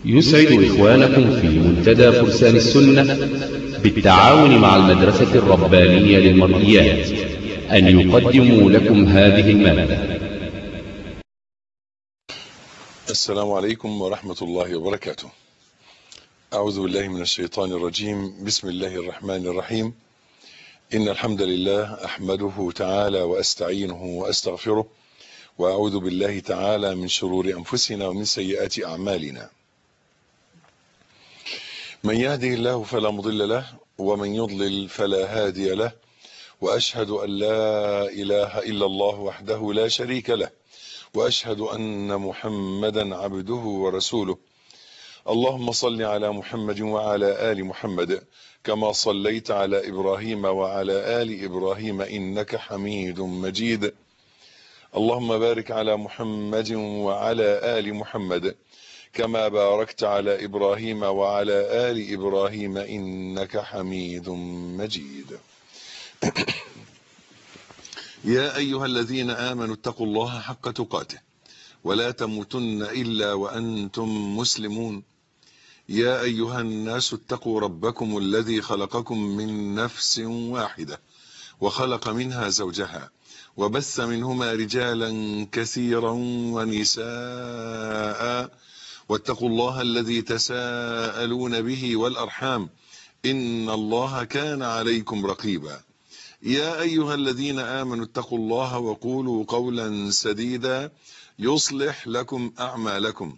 يسعد إخوانكم في منتدى فرسان السنة بالتعاون مع المدرسة الربانية للمرئيات أن يقدموا لكم هذه المادة السلام عليكم ورحمة الله وبركاته أعوذ بالله من الشيطان الرجيم بسم الله الرحمن الرحيم إن الحمد لله أحمده تعالى وأستعينه وأستغفره وأعوذ بالله تعالى من شرور أنفسنا ومن سيئات أعمالنا من يهده الله فلا مضل له ومن يضلل فلا هادي له وأشهد أن لا إله إلا الله وحده لا شريك له وأشهد أن محمدا عبده ورسوله اللهم صل على محمد وعلى آل محمد كما صليت على إبراهيم وعلى آل إبراهيم إنك حميد مجيد اللهم بارك على محمد وعلى آل محمد كما باركت على إبراهيم وعلى آل إبراهيم إنك حميد مجيد يا أيها الذين آمنوا اتقوا الله حق تقاته ولا تموتن إلا وأنتم مسلمون يا أيها الناس اتقوا ربكم الذي خلقكم من نفس واحدة وخلق منها زوجها وبث منهما رجالا كثيرا ونساء واتقوا الله الذي تساءلون به والأرحام إن الله كان عليكم رقيبا يا أيها الذين آمنوا اتقوا الله وقولوا قولا سديدا يصلح لكم أعمالكم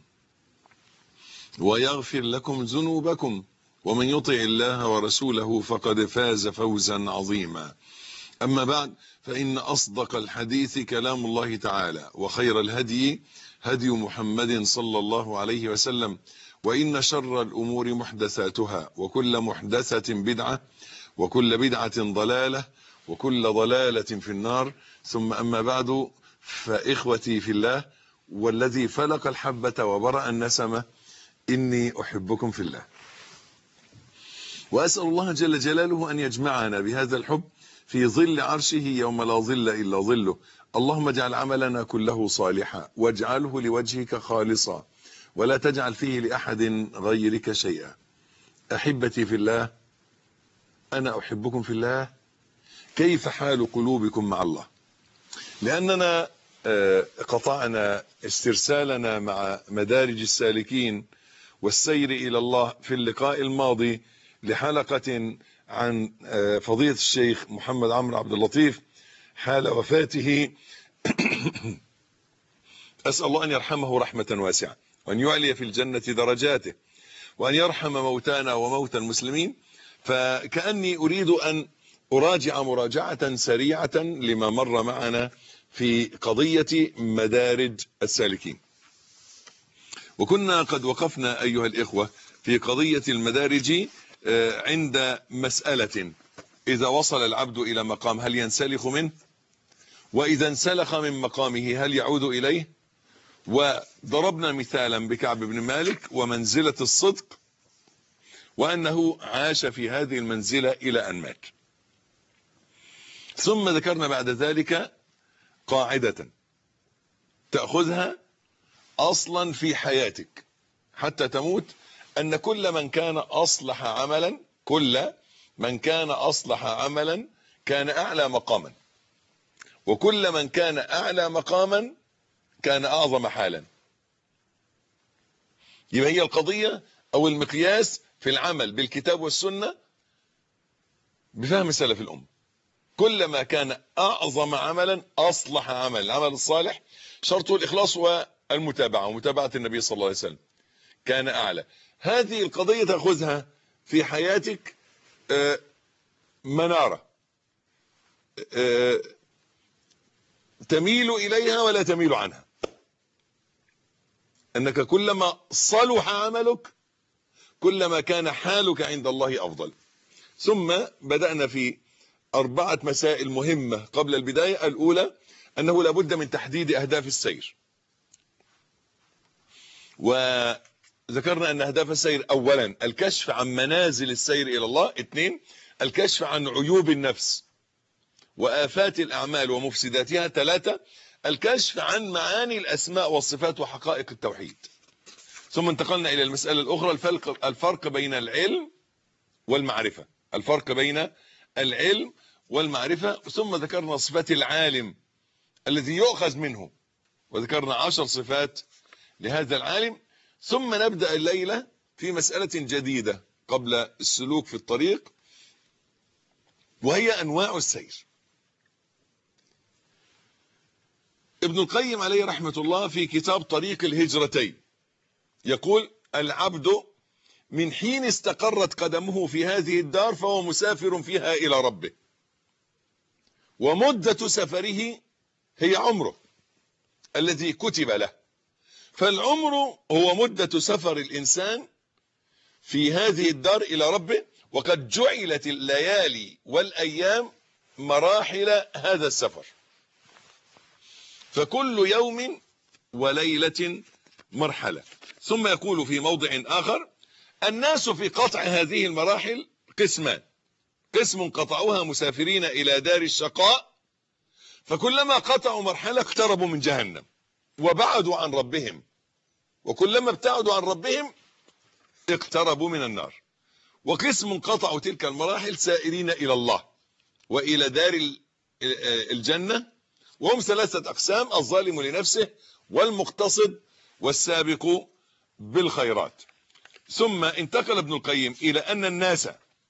ويغفر لكم ذنوبكم ومن يطع الله ورسوله فقد فاز فوزا عظيما أما بعد فإن أصدق الحديث كلام الله تعالى وخير الهدي هدي محمد صلى الله عليه وسلم وإن شر الأمور محدثاتها وكل محدثة بدعة وكل بدعة ضلالة وكل ضلالة في النار ثم أما بعد فإخوتي في الله والذي فلق الحبة وبرأ النسمة إني أحبكم في الله وأسأل الله جل جلاله أن يجمعنا بهذا الحب في ظل عرشه يوم لا ظل إلا ظله اللهم اجعل عملنا كله صالحا واجعله لوجهك خالصا ولا تجعل فيه لأحد غيرك شيئا أحبتي في الله أنا أحبكم في الله كيف حال قلوبكم مع الله لأننا قطعنا استرسالنا مع مدارج السالكين والسير إلى الله في اللقاء الماضي لحلقة عن فضيلة الشيخ محمد عمرو عبد اللطيف حال وفاته أسأل الله أن يرحمه رحمة واسعة وأن يعلي في الجنة درجاته وأن يرحم موتانا وموتى المسلمين فكأني أريد أن أراجع مراجعة سريعة لما مر معنا في قضية مدارج السالكين وكنا قد وقفنا أيها الإخوة في قضية المدارج عند مسألة إذا وصل العبد إلى مقام هل ينسلخ منه وإذا انسلخ من مقامه هل يعود إليه وضربنا مثالا بكعب بن مالك ومنزلة الصدق وأنه عاش في هذه المنزلة إلى أن مات ثم ذكرنا بعد ذلك قاعدة تأخذها أصلا في حياتك حتى تموت أن كل من كان أصلح عملا كل من كان أصلح عملا كان أعلى مقاما وكل من كان أعلى مقاما كان أعظم حالا يبقى هي القضية أو المقياس في العمل بالكتاب والسنة بفهم سلف الأمة كلما كان أعظم عملا أصلح عمل العمل الصالح شرطه الإخلاص والمتابعة ومتابعة النبي صلى الله عليه وسلم كان أعلى هذه القضية تأخذها في حياتك منارة تميل إليها ولا تميل عنها أنك كلما صلح عملك كلما كان حالك عند الله أفضل ثم بدأنا في أربعة مسائل مهمة قبل البداية الأولى أنه لابد من تحديد أهداف السير وذكرنا أن أهداف السير أولا الكشف عن منازل السير إلى الله اثنين الكشف عن عيوب النفس وآفات الأعمال ومفسداتها ثلاثة الكشف عن معاني الأسماء والصفات وحقائق التوحيد ثم انتقلنا الى المسألة الاخرى الفرق, الفرق بين العلم والمعرفة الفرق بين العلم والمعرفة ثم ذكرنا صفات العالم الذي يؤخذ منه وذكرنا عشر صفات لهذا العالم ثم نبدأ الليلة في مسألة جديدة قبل السلوك في الطريق وهي أنواع السير ابن القيم عليه رحمة الله في كتاب طريق الهجرتين يقول العبد من حين استقرت قدمه في هذه الدار فهو مسافر فيها إلى ربه ومدة سفره هي عمره الذي كتب له فالعمر هو مدة سفر الإنسان في هذه الدار إلى ربه وقد جعلت الليالي والأيام مراحل هذا السفر فكل يوم وليلة مرحلة ثم يقول في موضع آخر الناس في قطع هذه المراحل قسمان قسم قطعوها مسافرين إلى دار الشقاء فكلما قطعوا مرحلة اقتربوا من جهنم وبعدوا عن ربهم وكلما ابتعدوا عن ربهم اقتربوا من النار وقسم قطعوا تلك المراحل سائرين إلى الله وإلى دار الجنة وهم ثلاثة أقسام الظالم لنفسه والمقتصد والسابق بالخيرات ثم انتقل ابن القيم إلى أن الناس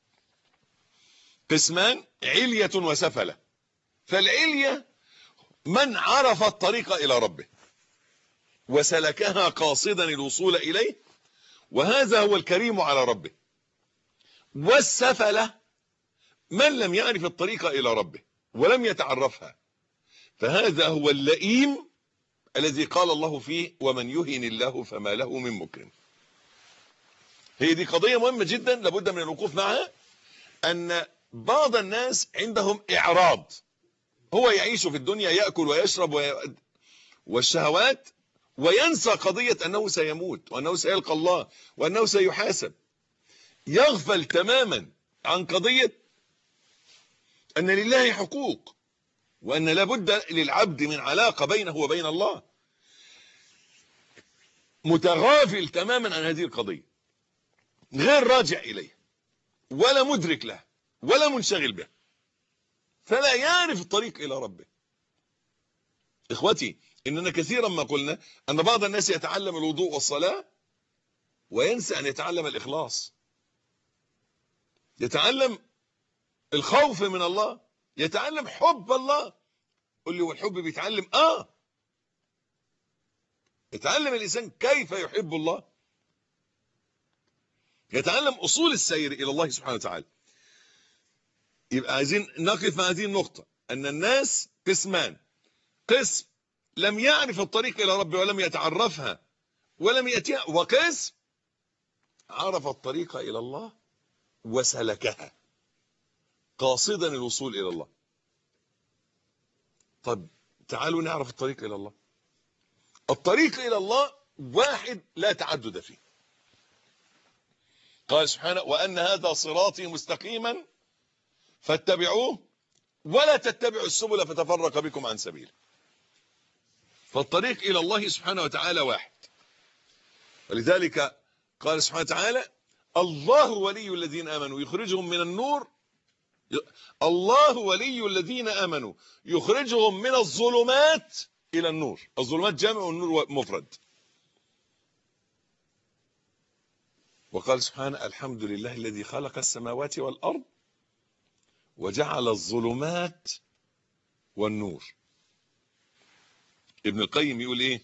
قسمان علية وسفلة فالعلية من عرف الطريق إلى ربه وسلكها قاصدا الوصول إليه وهذا هو الكريم على ربه والسفلة من لم يعرف الطريق إلى ربه ولم يتعرفها فهذا هو اللئيم الذي قال الله فيه ومن يهن الله فما له من مكرم هي دي قضية مهمة جدا لابد من الوقوف معها أن بعض الناس عندهم إعراض هو يعيش في الدنيا يأكل ويشرب وي... والشهوات وينسى قضية أنه سيموت وأنه سيلقى الله وأنه سيحاسب يغفل تماما عن قضية أن لله حقوق وأن لابد للعبد من علاقة بينه وبين الله متغافل تماما عن هذه القضية غير راجع إليه ولا مدرك له ولا منشغل به فلا يعرف الطريق إلى ربه إخوتي إننا كثيرا ما قلنا أن بعض الناس يتعلم الوضوء والصلاة وينسى أن يتعلم الإخلاص يتعلم الخوف من الله يتعلم حب الله قل لي والحب بيتعلم آه يتعلم الإنسان كيف يحب الله يتعلم أصول السير إلى الله سبحانه وتعالى يبقى عايزين نقف مع هذه النقطة أن الناس قسمان قسم لم يعرف الطريق إلى ربه ولم يتعرفها ولم يأتيها وقسم عرف الطريق إلى الله وسلكها قاصدا الوصول إلى الله طب تعالوا نعرف الطريق إلى الله الطريق إلى الله واحد لا تعدد فيه قال سبحانه وأن هذا صراطي مستقيما فاتبعوه ولا تتبعوا السبل فتفرق بكم عن سبيله فالطريق إلى الله سبحانه وتعالى واحد ولذلك قال سبحانه وتعالى الله ولي الذين آمنوا يخرجهم من النور الله ولي الذين آمنوا يخرجهم من الظلمات إلى النور الظلمات جامع والنور مفرد وقال سبحانه الحمد لله الذي خلق السماوات والأرض وجعل الظلمات والنور ابن القيم يقول ايه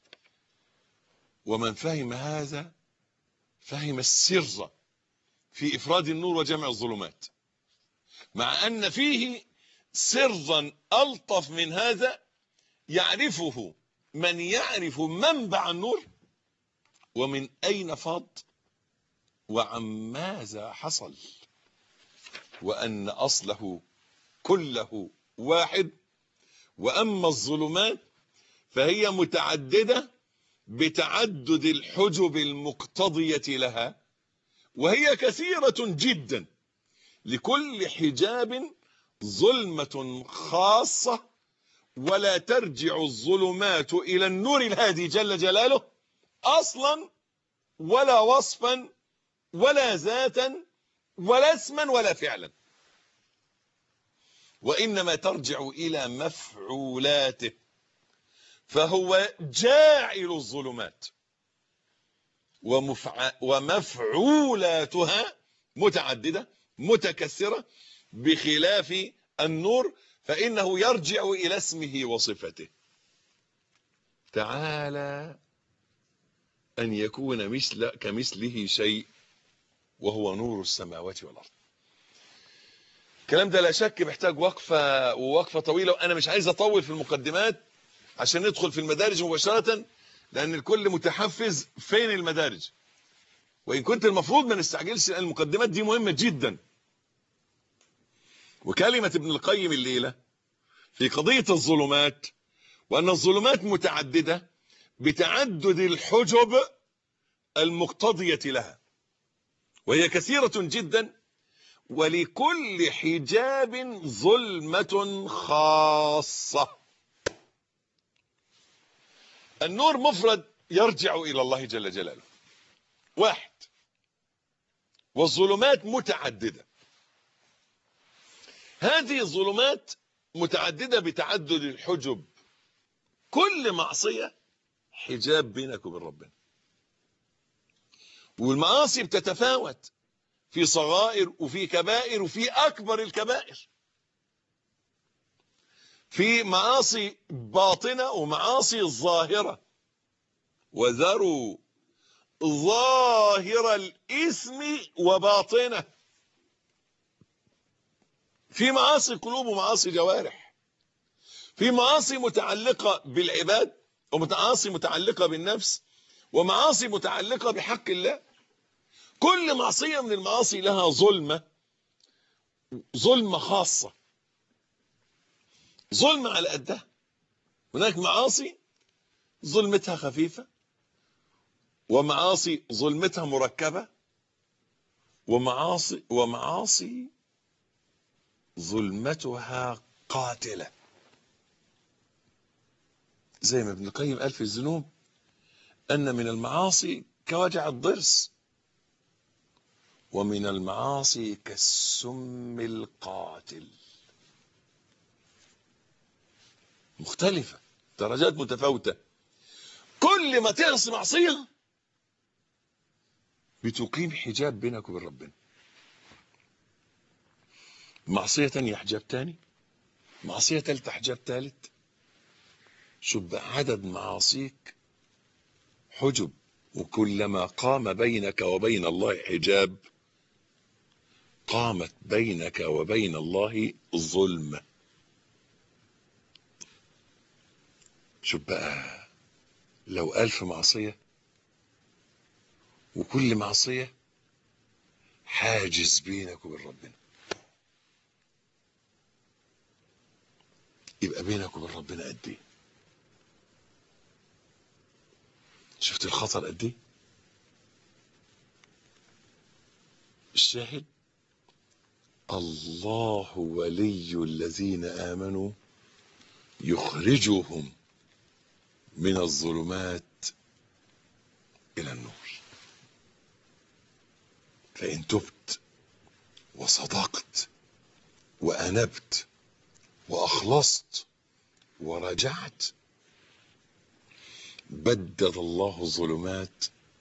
ومن فهم هذا فهم السر في افراد النور وجمع الظلمات مع ان فيه سرا الطف من هذا يعرفه من يعرف منبع النور ومن اين فاض وعن ماذا حصل وأن أصله كله واحد وأما الظلمات فهي متعددة بتعدد الحجب المقتضية لها وهي كثيرة جدا لكل حجاب ظلمة خاصة ولا ترجع الظلمات إلى النور الهادي جل جلاله أصلا ولا وصفا ولا ذاتا ولا اسما ولا فعلا وإنما ترجع إلى مفعولاته فهو جاعل الظلمات ومفع... ومفعولاتها متعددة متكثرة بخلاف النور فإنه يرجع إلى اسمه وصفته تعالى أن يكون مثل كمثله شيء وهو نور السماوات والأرض الكلام ده لا شك محتاج وقفة ووقفة طويلة وأنا مش عايز أطول في المقدمات عشان ندخل في المدارج مباشرة لأن الكل متحفز فين المدارج وإن كنت المفروض ما نستعجلش لأن المقدمات دي مهمة جدا وكلمة ابن القيم الليلة في قضية الظلمات وأن الظلمات متعددة بتعدد الحجب المقتضية لها وهي كثيرة جدا ولكل حجاب ظلمة خاصة النور مفرد يرجع إلى الله جل جلاله واحد والظلمات متعددة هذه الظلمات متعددة بتعدد الحجب كل معصية حجاب بينك وبين ربنا والمعاصي بتتفاوت في صغائر وفي كبائر وفي أكبر الكبائر في معاصي باطنة ومعاصي ظاهرة وذروا ظاهر الإثم وباطنه في معاصي قلوب ومعاصي جوارح في معاصي متعلقة بالعباد ومعاصي متعلقة بالنفس ومعاصي متعلقة بحق الله كل معصية من المعاصي لها ظلمة ظلمة خاصة ظلمة على قدها هناك معاصي ظلمتها خفيفة ومعاصي ظلمتها مركبة ومعاصي ومعاصي ظلمتها قاتلة زي ما ابن القيم قال في الذنوب أن من المعاصي كوجع الضرس ومن المعاصي كالسم القاتل مختلفة درجات متفاوتة كل ما تعصي معصية بتقيم حجاب بينك وبين ربنا معصية تانية حجاب تاني معصية تالتة حجاب تالت شوف بقى عدد معاصيك حجب وكلما قام بينك وبين الله حجاب قامت بينك وبين الله ظلمة شوف بقى لو ألف معصية وكل معصية حاجز بينك وبين ربنا يبقى بينك وبين ربنا قد ايه شفت الخطر قد ايه الشاهد الله ولي الذين امنوا يخرجهم من الظلمات الى النور فان تبت وصدقت وانبت واخلصت ورجعت بدد الله الظلمات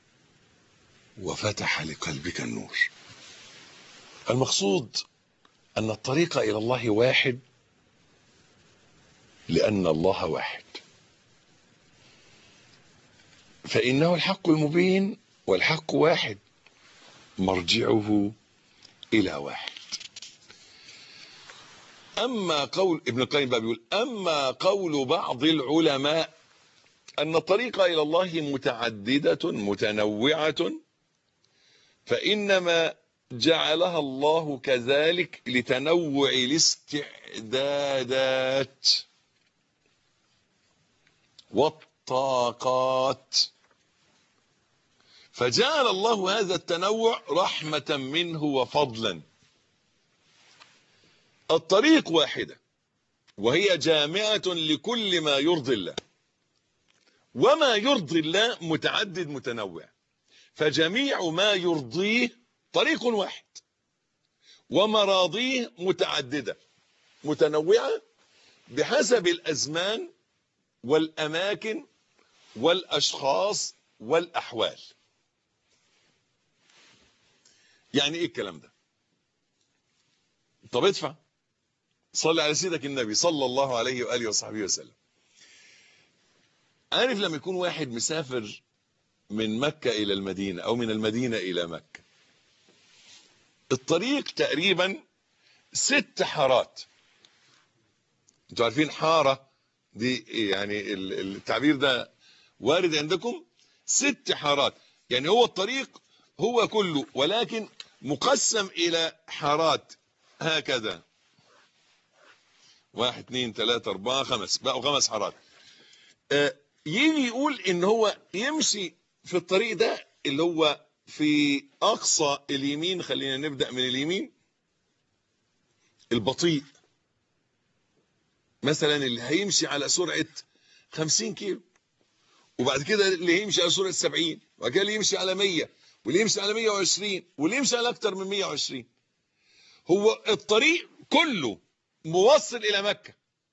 وفتح لقلبك النور المقصود ان الطريق الى الله واحد لان الله واحد فانه الحق المبين والحق واحد مرجعه الى واحد اما قول ابن القيم بقى بيقول اما قول بعض العلماء ان الطريق الى الله متعدده متنوعه فانما جعلها الله كذلك لتنوع الاستعدادات والطاقات فجعل الله هذا التنوع رحمه منه وفضلا الطريق واحده وهي جامعه لكل ما يرضي الله وما يرضي الله متعدد متنوع فجميع ما يرضيه طريق واحد ومراضيه متعددة متنوعة بحسب الأزمان والأماكن والأشخاص والأحوال يعني إيه الكلام ده طب ادفع صلي على سيدك النبي صلى الله عليه وآله وصحبه وسلم عارف لما يكون واحد مسافر من مكة إلى المدينة أو من المدينة إلى مكة الطريق تقريبا ست حارات انتوا عارفين حارة دي يعني التعبير ده وارد عندكم ست حارات يعني هو الطريق هو كله ولكن مقسم إلى حارات هكذا واحد اثنين ثلاثة أربعة خمس بقوا خمس حارات آه يجي يقول إن هو يمشي في الطريق ده اللي هو في أقصى اليمين خلينا نبدأ من اليمين البطيء مثلا اللي هيمشي على سرعة 50 كيلو وبعد كده اللي هيمشي على سرعة 70 وبعد كده اللي يمشي على 100 واللي يمشي على 120 واللي يمشي على أكتر من 120 هو الطريق كله موصل إلى مكة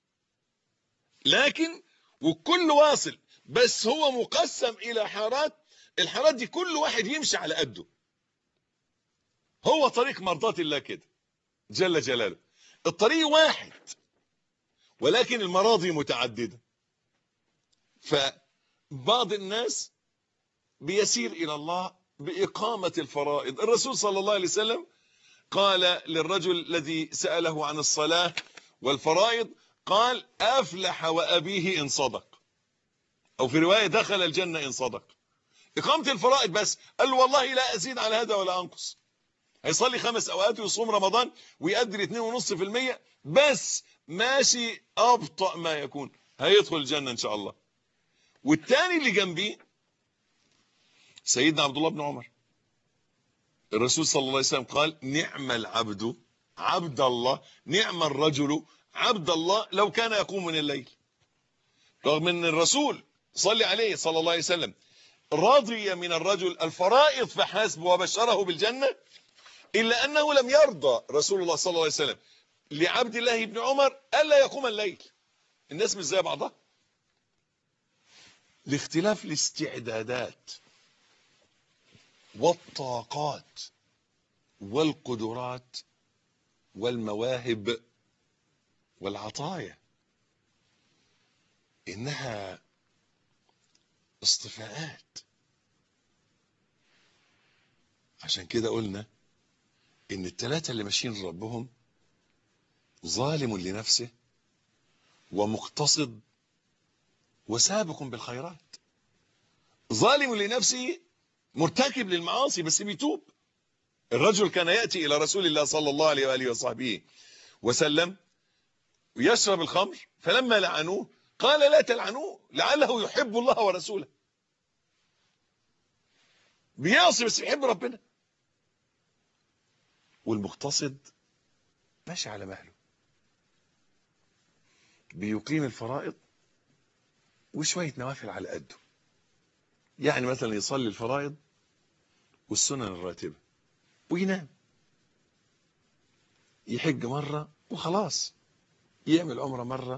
لكن والكل واصل بس هو مقسم إلى حارات الحارات دي كل واحد يمشي على قده هو طريق مرضات الله كده جل جلاله الطريق واحد ولكن المراضي متعددة فبعض الناس بيسير إلى الله بإقامة الفرائض الرسول صلى الله عليه وسلم قال للرجل الذي سأله عن الصلاة والفرائض قال أفلح وأبيه إن صدق أو في رواية دخل الجنة إن صدق إقامة الفرائض بس قال له والله لا أزيد على هذا ولا أنقص هيصلي خمس أوقات ويصوم رمضان ويقدر 2.5% بس ماشي أبطأ ما يكون هيدخل الجنة إن شاء الله والتاني اللي جنبيه سيدنا عبد الله بن عمر الرسول صلى الله عليه وسلم قال نعم العبد عبد الله نعم الرجل عبد الله لو كان يقوم من الليل رغم ان الرسول صلى عليه صلى الله عليه وسلم رضي من الرجل الفرائض فحسب وبشره بالجنة إلا أنه لم يرضى رسول الله صلى الله عليه وسلم لعبد الله بن عمر ألا يقوم الليل الناس مش زي بعضها لاختلاف الاستعدادات والطاقات والقدرات والمواهب والعطايا إنها اصطفاءات عشان كده قلنا ان الثلاثة اللي ماشيين ربهم ظالم لنفسه ومقتصد وسابق بالخيرات ظالم لنفسه مرتكب للمعاصي بس بيتوب الرجل كان يأتي إلى رسول الله صلى الله عليه وآله وصحبه وسلم ويشرب الخمر فلما لعنوه قال لا تلعنوه لعله يحب الله ورسوله بيعصي بس بيحب ربنا والمقتصد ماشي على مهله بيقيم الفرائض وشوية نوافل على قده يعني مثلا يصلي الفرائض والسنن الراتبة وينام يحج مرة وخلاص يعمل عمرة مرة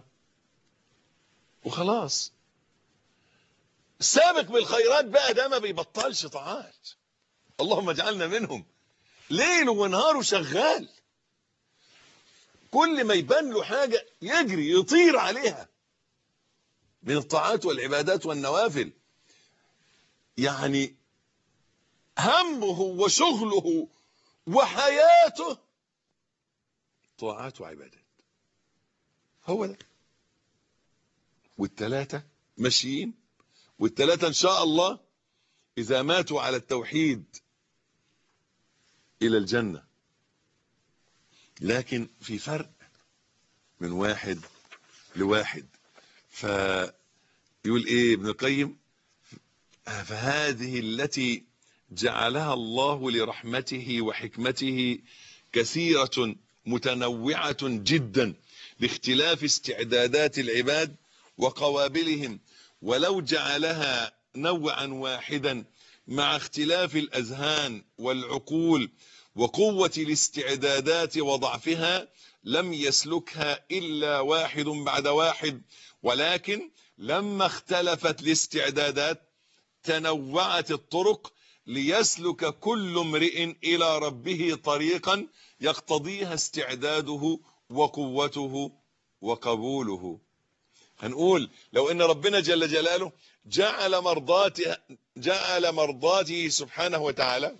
وخلاص سابق بالخيرات بقى ده ما بيبطلش طاعات اللهم اجعلنا منهم ليل ونهار شغال كل ما يبان له حاجة يجري يطير عليها من الطاعات والعبادات والنوافل يعني همه وشغله وحياته طاعات وعبادات هو ده والثلاثة ماشيين والثلاثة إن شاء الله إذا ماتوا على التوحيد إلى الجنة لكن في فرق من واحد لواحد فيقول إيه ابن القيم فهذه التي جعلها الله لرحمته وحكمته كثيرة متنوعة جدا لاختلاف استعدادات العباد وقوابلهم ولو جعلها نوعا واحدا مع اختلاف الأذهان والعقول وقوة الاستعدادات وضعفها لم يسلكها إلا واحد بعد واحد ولكن لما اختلفت الاستعدادات تنوعت الطرق ليسلك كل امرئ إلى ربه طريقا يقتضيها استعداده وقوته وقبوله هنقول لو ان ربنا جل جلاله جعل مرضاته جعل مرضاته سبحانه وتعالى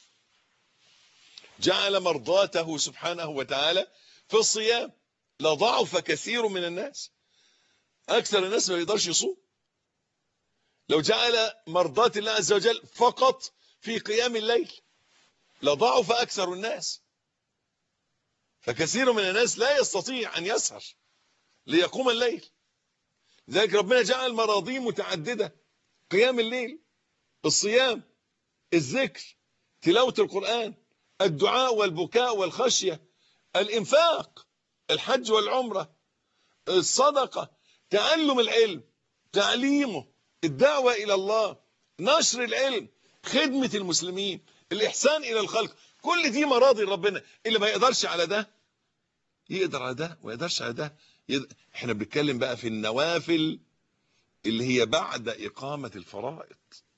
جعل مرضاته سبحانه وتعالى في الصيام لضعف كثير من الناس اكثر الناس ما يقدرش يصوم لو جعل مرضات الله عز وجل فقط في قيام الليل لضعف اكثر الناس فكثير من الناس لا يستطيع ان يسهر ليقوم الليل لذلك ربنا جعل مراضي متعددة قيام الليل الصيام الذكر تلاوة القرآن الدعاء والبكاء والخشية الإنفاق الحج والعمرة الصدقة تعلم العلم تعليمه الدعوة إلى الله نشر العلم خدمة المسلمين الإحسان إلى الخلق كل دي مراضي ربنا اللي ما يقدرش على ده يقدر على ده وما يقدرش على ده يقدر. احنا بنتكلم بقى في النوافل اللي هي بعد إقامة الفرائض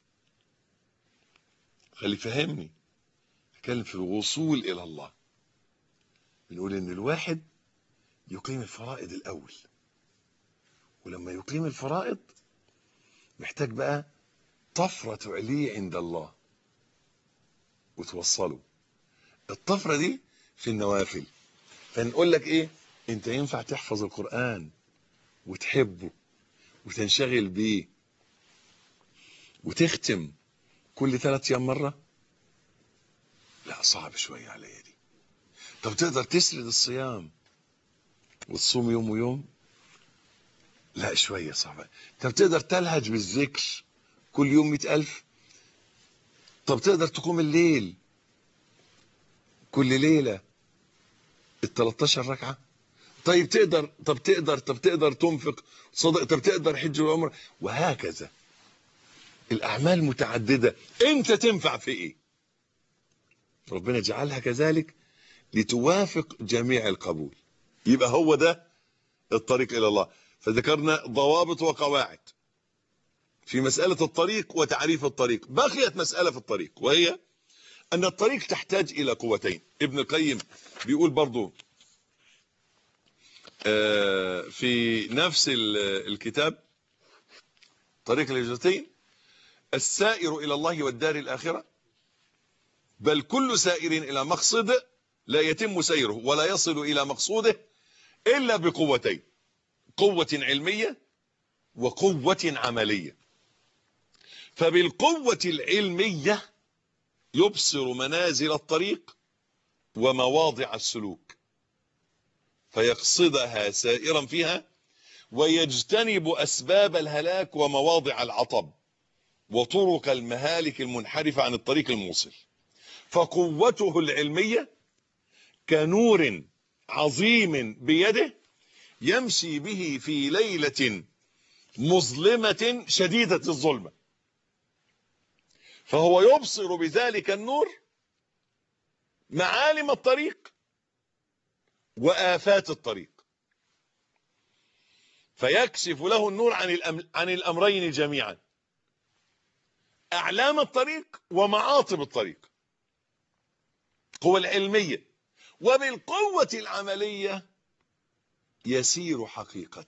خلي فهمني نتكلم في الوصول إلى الله بنقول إن الواحد يقيم الفرائض الأول ولما يقيم الفرائض محتاج بقى طفرة عليه عند الله وتوصله الطفرة دي في النوافل فنقول لك ايه انت ينفع تحفظ القرآن وتحبه وتنشغل بيه وتختم كل ثلاث ايام مرة لا صعب شوية عليا دي طب تقدر تسرد الصيام وتصوم يوم ويوم لا شوية صعبة طب تقدر تلهج بالذكر كل يوم مئة ألف طب تقدر تقوم الليل كل ليلة ال 13 ركعة طيب تقدر طب تقدر طب تقدر تنفق صدق طب تقدر حج وعمره وهكذا الأعمال متعددة أنت تنفع في إيه ربنا جعلها كذلك لتوافق جميع القبول يبقى هو ده الطريق إلى الله فذكرنا ضوابط وقواعد في مسألة الطريق وتعريف الطريق بقيت مسألة في الطريق وهي أن الطريق تحتاج إلى قوتين ابن القيم بيقول برضو في نفس الكتاب طريق الهجرتين السائر إلى الله والدار الآخرة بل كل سائر إلى مقصد لا يتم سيره ولا يصل إلى مقصوده إلا بقوتين قوة علمية وقوة عملية فبالقوة العلمية يبصر منازل الطريق ومواضع السلوك فيقصدها سائرا فيها ويجتنب أسباب الهلاك ومواضع العطب وطرق المهالك المنحرفة عن الطريق الموصل فقوته العلمية كنور عظيم بيده يمشي به في ليلة مظلمة شديدة الظلمة فهو يبصر بذلك النور معالم الطريق وآفات الطريق فيكشف له النور عن الأم... عن الأمرين جميعا أعلام الطريق ومعاطب الطريق قوة العلمية وبالقوة العملية يسير حقيقة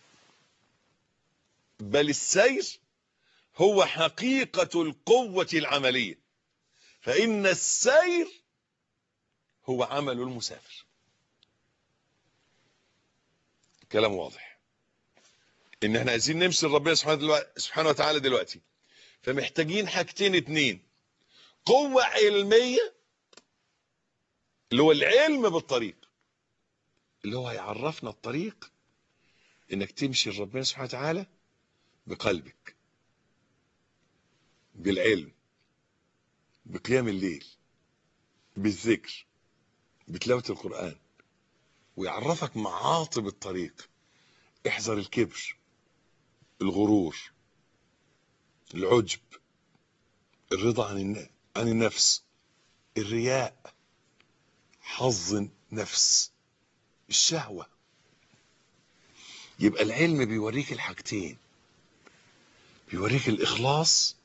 بل السير هو حقيقة القوة العملية فإن السير هو عمل المسافر كلام واضح ان احنا عايزين نمشي ربنا سبحانه وتعالى دلوقتي فمحتاجين حاجتين اتنين قوة علمية اللي هو العلم بالطريق اللي هو هيعرفنا الطريق انك تمشي لربنا سبحانه وتعالى بقلبك بالعلم بقيام الليل بالذكر بتلاوة القرآن ويعرفك معاطب الطريق احذر الكبر الغرور العجب الرضا عن الن- عن النفس الرياء حظ نفس الشهوة يبقى العلم بيوريك الحاجتين بيوريك الإخلاص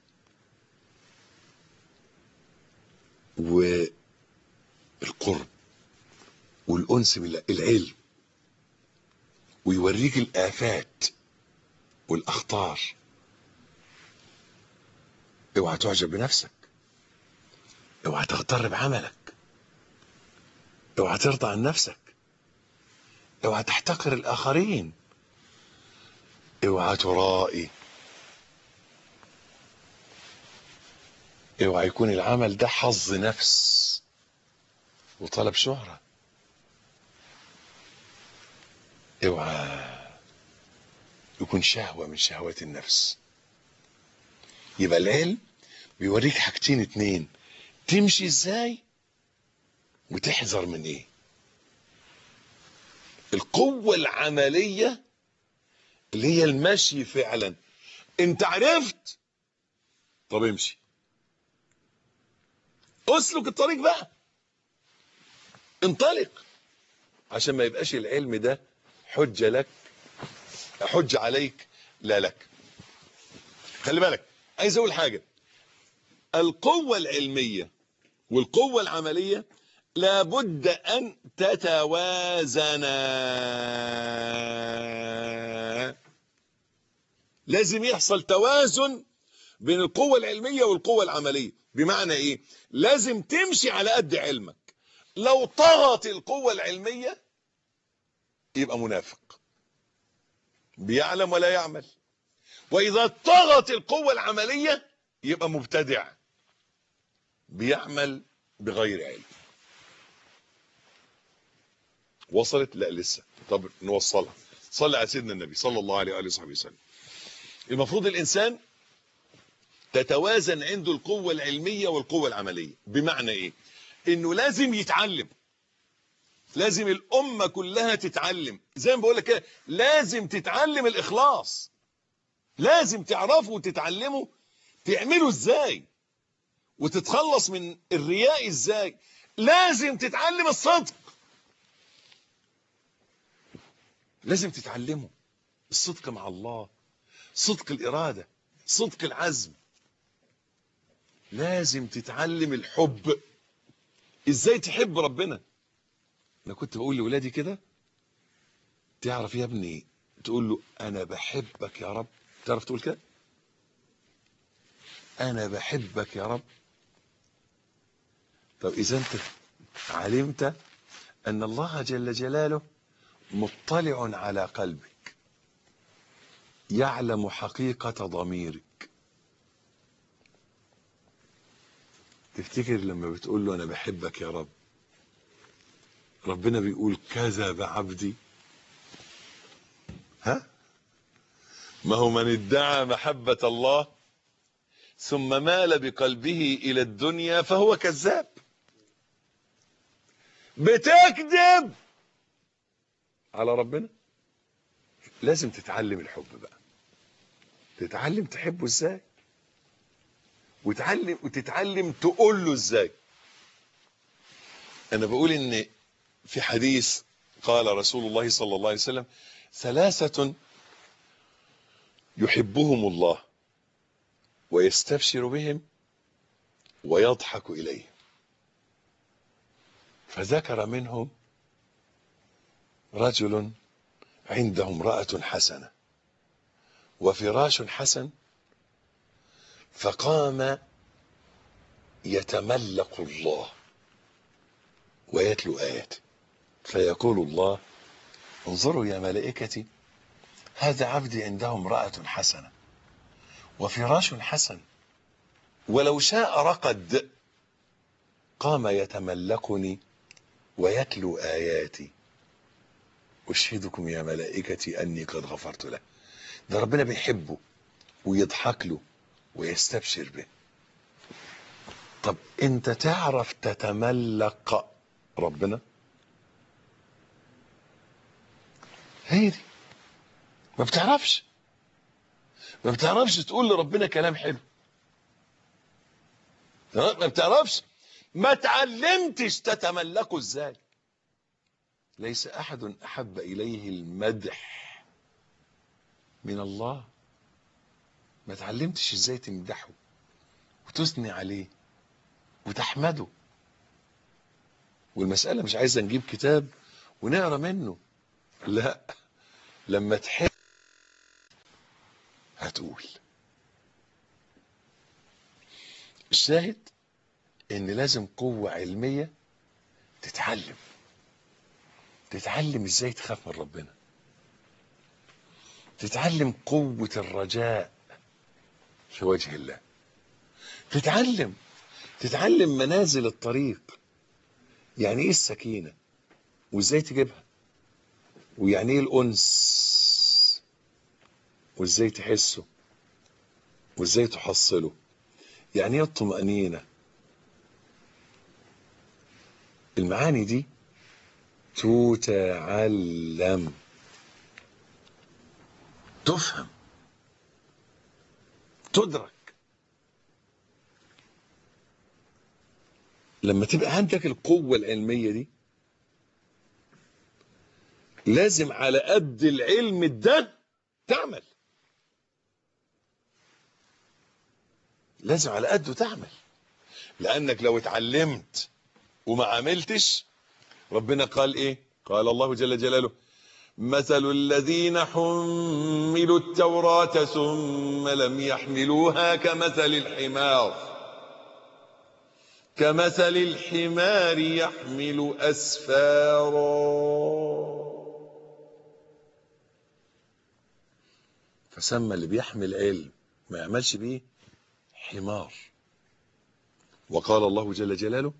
والقرب والأنس بالله العلم ويوريك الآفات والأخطار اوعى تعجب بنفسك اوعى تغتر بعملك اوعى ترضى عن نفسك اوعى تحتقر الآخرين اوعى ترائي اوعى يكون العمل ده حظ نفس وطلب شهرة اوعى يكون شهوة من شهوات النفس يبقى العلم بيوريك حاجتين اتنين تمشي ازاي وتحذر من ايه القوة العملية اللي هي المشي فعلا انت عرفت طب امشي اسلك الطريق بقى انطلق عشان ما يبقاش العلم ده حجة لك حجة عليك لا لك خلي بالك عايز اقول حاجة القوة العلمية والقوة العملية لابد ان تتوازنا لازم يحصل توازن بين القوة العلمية والقوة العملية بمعنى ايه لازم تمشي على قد علمك لو طغت القوة العلمية يبقى منافق بيعلم ولا يعمل واذا طغت القوة العملية يبقى مبتدع بيعمل بغير علم وصلت لا لسه طب نوصلها صلى على سيدنا النبي صلى الله عليه واله وصحبه وسلم المفروض الانسان تتوازن عنده القوة العلمية والقوة العملية بمعنى ايه انه لازم يتعلم لازم الامة كلها تتعلم زي ما بقول لك كده لازم تتعلم الاخلاص لازم تعرفوا وتتعلموا تعملوا ازاي وتتخلص من الرياء ازاي لازم تتعلم الصدق لازم تتعلمه الصدق مع الله صدق الإرادة صدق العزم لازم تتعلم الحب ازاي تحب ربنا انا كنت بقول لولادي كده تعرف يا ابني تقول له انا بحبك يا رب تعرف تقول كده انا بحبك يا رب طب اذا انت علمت ان الله جل جلاله مطلع على قلبك يعلم حقيقة ضميرك تفتكر لما بتقول له انا بحبك يا رب ربنا بيقول كذب عبدي ها ما هو من ادعى محبة الله ثم مال بقلبه الى الدنيا فهو كذاب بتكذب على ربنا لازم تتعلم الحب بقى تتعلم تحبه ازاي وتعلم وتتعلم تقول له ازاي انا بقول ان في حديث قال رسول الله صلى الله عليه وسلم ثلاثة يحبهم الله ويستبشر بهم ويضحك إليهم فذكر منهم رجل عنده امرأة حسنة وفراش حسن فقام يتملق الله ويتلو آياته فيقول الله انظروا يا ملائكتي هذا عبدي عنده امرأة حسنة وفراش حسن ولو شاء رقد قام يتملقني ويتلو آياتي أشهدكم يا ملائكتي أني قد غفرت له ده ربنا بيحبه ويضحك له ويستبشر به طب انت تعرف تتملق ربنا هي دي ما بتعرفش ما بتعرفش تقول لربنا كلام حلو ما بتعرفش ما تعلمتش تتملكه ازاي ليس احد احب اليه المدح من الله ما تعلمتش ازاي تمدحه وتثني عليه وتحمده والمسألة مش عايزة نجيب كتاب ونقرا منه لا لما تحب هتقول الشاهد ان لازم قوة علمية تتعلم تتعلم ازاي تخاف من ربنا تتعلم قوة الرجاء في وجه الله تتعلم تتعلم منازل الطريق يعني ايه السكينة وازاي تجيبها ويعني ايه الانس وازاي تحسه وازاي تحصله يعني ايه الطمأنينة المعاني دي تتعلم تفهم تدرك لما تبقى عندك القوة العلمية دي لازم على قد العلم ده تعمل لازم على قده تعمل لأنك لو اتعلمت وما عملتش ربنا قال ايه قال الله جل جلاله مثل الذين حملوا التوراة ثم لم يحملوها كمثل الحمار كمثل الحمار يحمل أسفارا فسمى اللي بيحمل علم ما يعملش بيه حمار وقال الله جل جلاله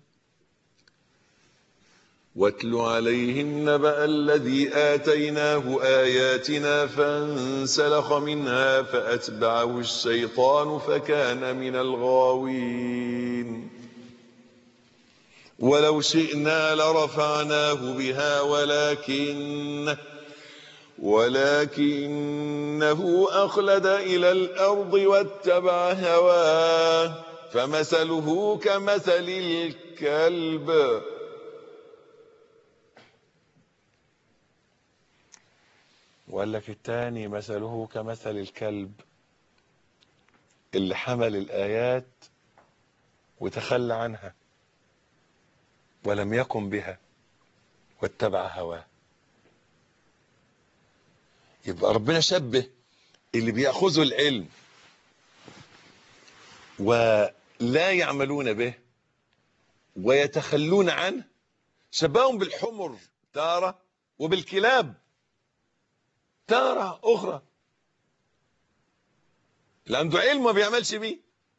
واتل عليهم نبأ الذي آتيناه آياتنا فانسلخ منها فأتبعه الشيطان فكان من الغاوين ولو شئنا لرفعناه بها ولكن ولكنه أخلد إلى الأرض واتبع هواه فمثله كمثل الكلب وقال لك التاني مثله كمثل الكلب اللي حمل الآيات وتخلى عنها ولم يقم بها واتبع هواه يبقى ربنا شبه اللي بيأخذوا العلم ولا يعملون به ويتخلون عنه شبههم بالحمر تارة وبالكلاب تارة أخرى اللي عنده علم ما بيعملش بيه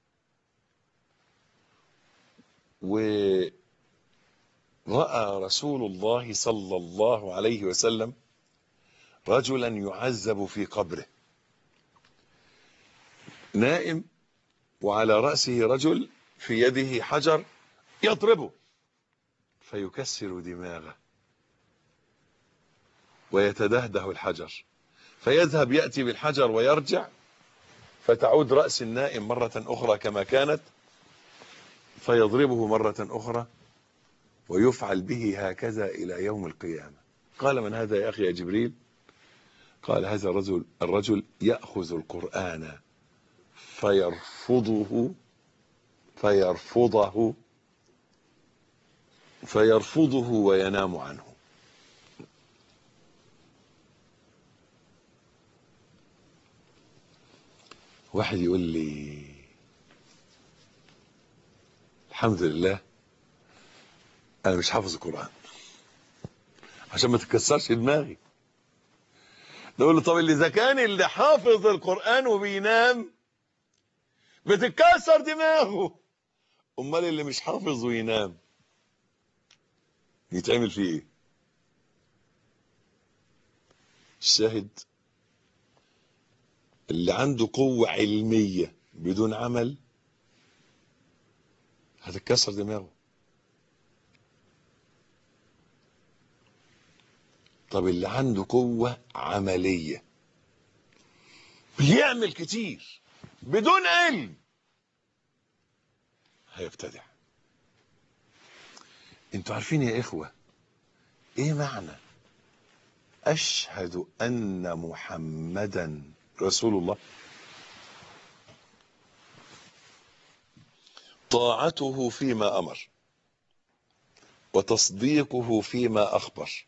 ورأى رسول الله صلى الله عليه وسلم رجلا يعذب في قبره نائم وعلى رأسه رجل في يده حجر يضربه فيكسر دماغه ويتدهده الحجر فيذهب يأتي بالحجر ويرجع فتعود رأس النائم مرة أخرى كما كانت فيضربه مرة أخرى ويفعل به هكذا إلى يوم القيامة قال من هذا يا أخي يا جبريل قال هذا الرجل الرجل يأخذ القرآن فيرفضه فيرفضه فيرفضه وينام عنه واحد يقول لي الحمد لله انا مش حافظ القرآن عشان ما تكسرش دماغي نقول له طب اللي اذا كان اللي حافظ القرآن وبينام بتتكسر دماغه امال اللي مش حافظ وينام يتعمل فيه ايه الشاهد اللي عنده قوة علمية بدون عمل هتتكسر دماغه طب اللي عنده قوة عملية بيعمل كتير بدون علم هيبتدع انتوا عارفين يا اخوة ايه معنى اشهد ان محمدا رسول الله طاعته فيما امر وتصديقه فيما اخبر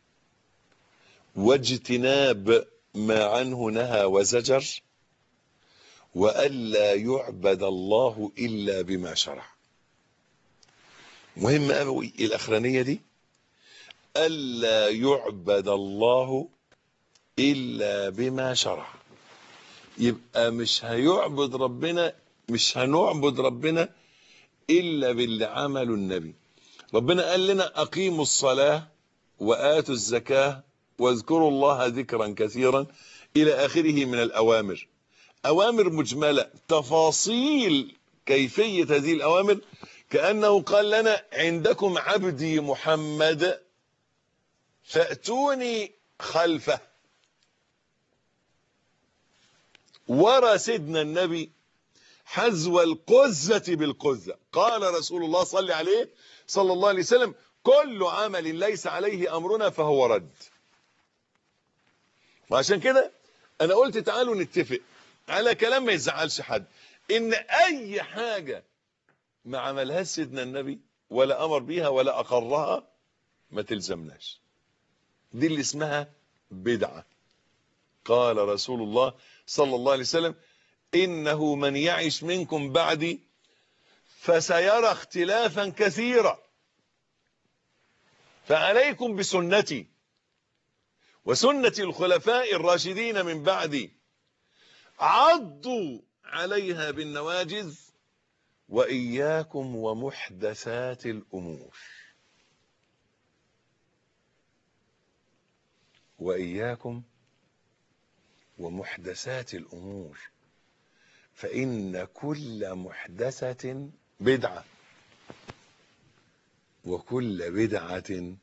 واجتناب ما عنه نهى وزجر والا يعبد الله الا بما شرع مهم قوي الاخرانيه دي الا يعبد الله الا بما شرع يبقى مش هيعبد ربنا مش هنعبد ربنا الا باللي عمله النبي ربنا قال لنا اقيموا الصلاه واتوا الزكاه واذكروا الله ذكرا كثيرا الى اخره من الاوامر اوامر مجمله تفاصيل كيفيه هذه الاوامر كانه قال لنا عندكم عبدي محمد فاتوني خلفه ورى سيدنا النبي حذو القزة بالقزة قال رسول الله صلى عليه صلى الله عليه وسلم كل عمل ليس عليه أمرنا فهو رد وعشان كده أنا قلت تعالوا نتفق على كلام ما يزعلش حد إن أي حاجة ما عملهاش سيدنا النبي ولا أمر بيها ولا أقرها ما تلزمناش دي اللي اسمها بدعة قال رسول الله صلى الله عليه وسلم إنه من يعش منكم بعدي فسيرى اختلافا كثيرا فعليكم بسنتي وسنة الخلفاء الراشدين من بعدي عضوا عليها بالنواجذ وإياكم ومحدثات الأمور وإياكم ومحدثات الأمور فإن كل محدثة بدعة وكل بدعة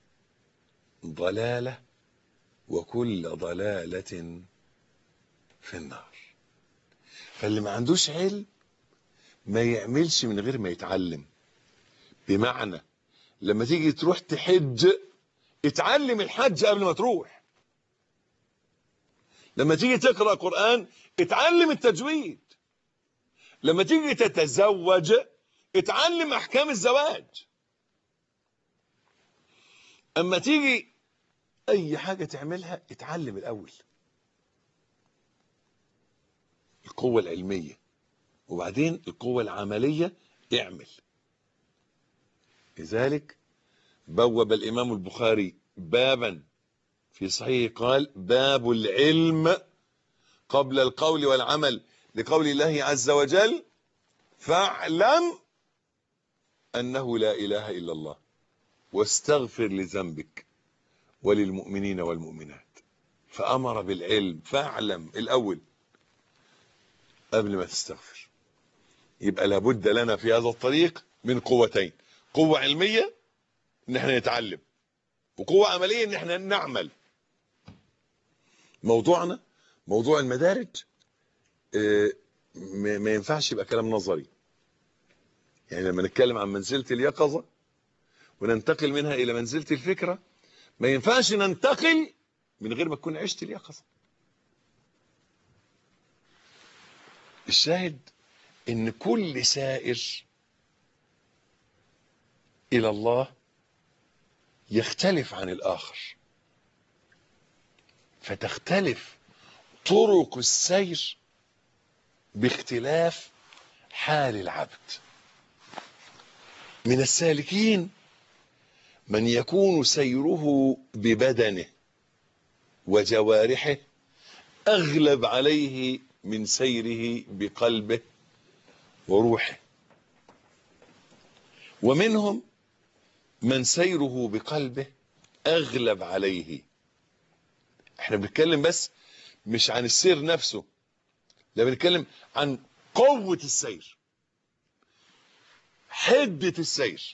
ضلالة وكل ضلالة في النار فاللي ما عندوش علم ما يعملش من غير ما يتعلم بمعنى لما تيجي تروح تحج اتعلم الحج قبل ما تروح لما تيجي تقرأ قرآن اتعلم التجويد لما تيجي تتزوج اتعلم احكام الزواج اما تيجي اي حاجة تعملها اتعلم الاول القوة العلمية وبعدين القوة العملية اعمل لذلك بوب الامام البخاري بابا في صحيح قال باب العلم قبل القول والعمل لقول الله عز وجل فاعلم أنه لا إله إلا الله واستغفر لذنبك وللمؤمنين والمؤمنات فأمر بالعلم فاعلم الأول قبل ما تستغفر يبقى لابد لنا في هذا الطريق من قوتين قوة علمية ان احنا نتعلم وقوة عملية ان احنا نعمل موضوعنا موضوع المدارج اه ما ينفعش يبقى كلام نظري يعني لما نتكلم عن منزلة اليقظة وننتقل منها الى منزلة الفكرة ما ينفعش ننتقل من غير ما تكون عشت اليقظة الشاهد ان كل سائر الى الله يختلف عن الاخر فتختلف طرق السير باختلاف حال العبد من السالكين من يكون سيره ببدنه وجوارحه اغلب عليه من سيره بقلبه وروحه ومنهم من سيره بقلبه اغلب عليه احنا بنتكلم بس مش عن السير نفسه لا بنتكلم عن قوة السير حدة السير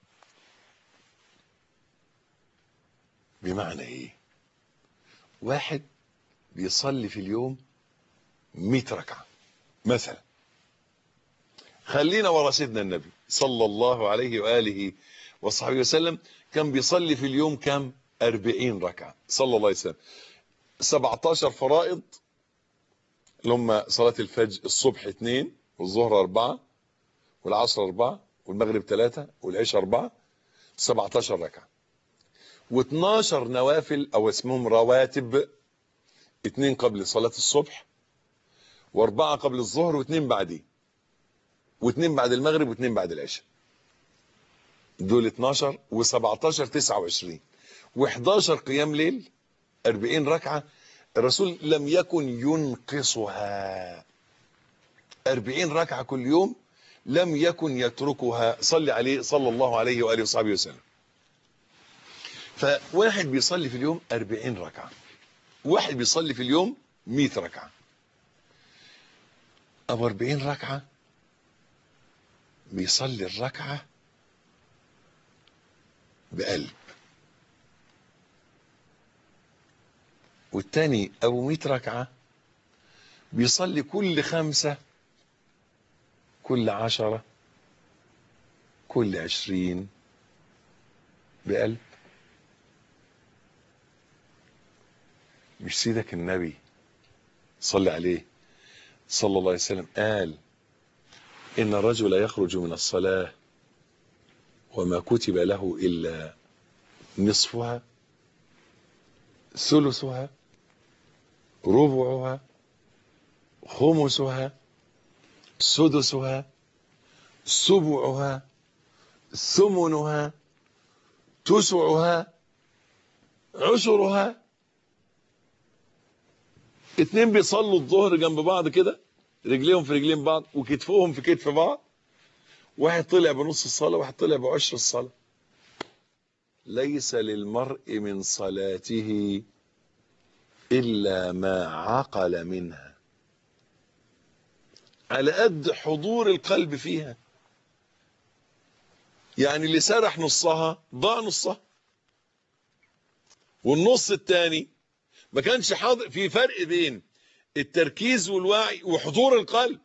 بمعنى ايه واحد بيصلي في اليوم 100 ركعة مثلا خلينا ورا سيدنا النبي صلى الله عليه وآله وصحبه وسلم كان بيصلي في اليوم كم أربعين ركعة صلى الله عليه وسلم 17 فرائض اللي هم صلاة الفجر الصبح اثنين والظهر أربعة والعصر أربعة والمغرب ثلاثة والعشاء أربعة 17 ركعة و12 نوافل أو اسمهم رواتب اثنين قبل صلاة الصبح واربعة قبل الظهر واثنين بعديه واثنين بعد المغرب واثنين بعد العشاء دول 12 و17 29 و11 قيام ليل 40 ركعة الرسول لم يكن ينقصها 40 ركعة كل يوم لم يكن يتركها صلي عليه صلى الله عليه وآله وصحبه وسلم فواحد بيصلي في اليوم 40 ركعة واحد بيصلي في اليوم 100 ركعة أو 40 ركعة بيصلي الركعة بقلب والتاني أبو 100 ركعة بيصلي كل خمسة كل عشرة كل عشرين بقلب مش سيدك النبي صلى عليه صلى الله عليه وسلم قال إن الرجل يخرج من الصلاة وما كتب له إلا نصفها ثلثها ربعها خمسها سدسها سبعها ثمنها تسعها عشرها اتنين بيصلوا الظهر جنب بعض كده رجليهم في رجلين بعض وكتفهم في كتف بعض واحد طلع بنص الصلاة واحد طلع بعشر الصلاة ليس للمرء من صلاته إلا ما عقل منها على قد حضور القلب فيها يعني اللي سرح نصها ضاع نصها والنص الثاني ما كانش حاضر في فرق بين التركيز والوعي وحضور القلب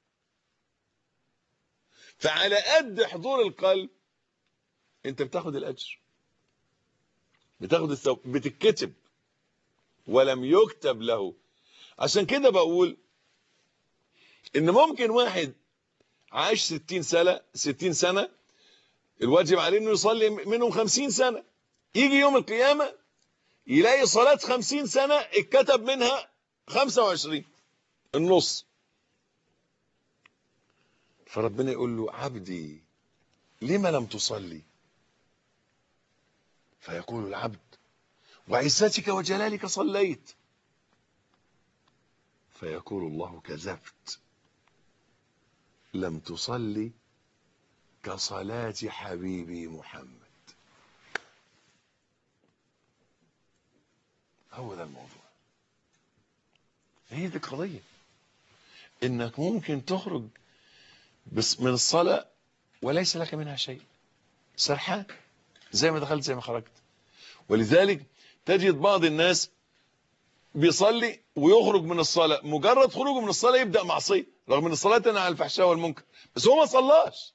فعلى قد حضور القلب انت بتاخد الاجر بتاخد الثواب بتتكتب ولم يكتب له عشان كده بقول ان ممكن واحد عاش 60 سنه 60 سنه الواجب عليه انه يصلي منهم 50 سنه يجي يوم القيامه يلاقي صلاه 50 سنه اتكتب منها 25 النص فربنا يقول له عبدي لما لم تصلي فيقول العبد وعزتك وجلالك صليت فيقول الله كذبت لم تصلي كصلاة حبيبي محمد هو ده الموضوع هي دي القضية انك ممكن تخرج بس من الصلاة وليس لك منها شيء سرحان زي ما دخلت زي ما خرجت ولذلك تجد بعض الناس بيصلي ويخرج من الصلاة مجرد خروجه من الصلاة يبدأ معصية رغم ان الصلاة تنهى عن الفحشاء والمنكر بس هو ما صلاش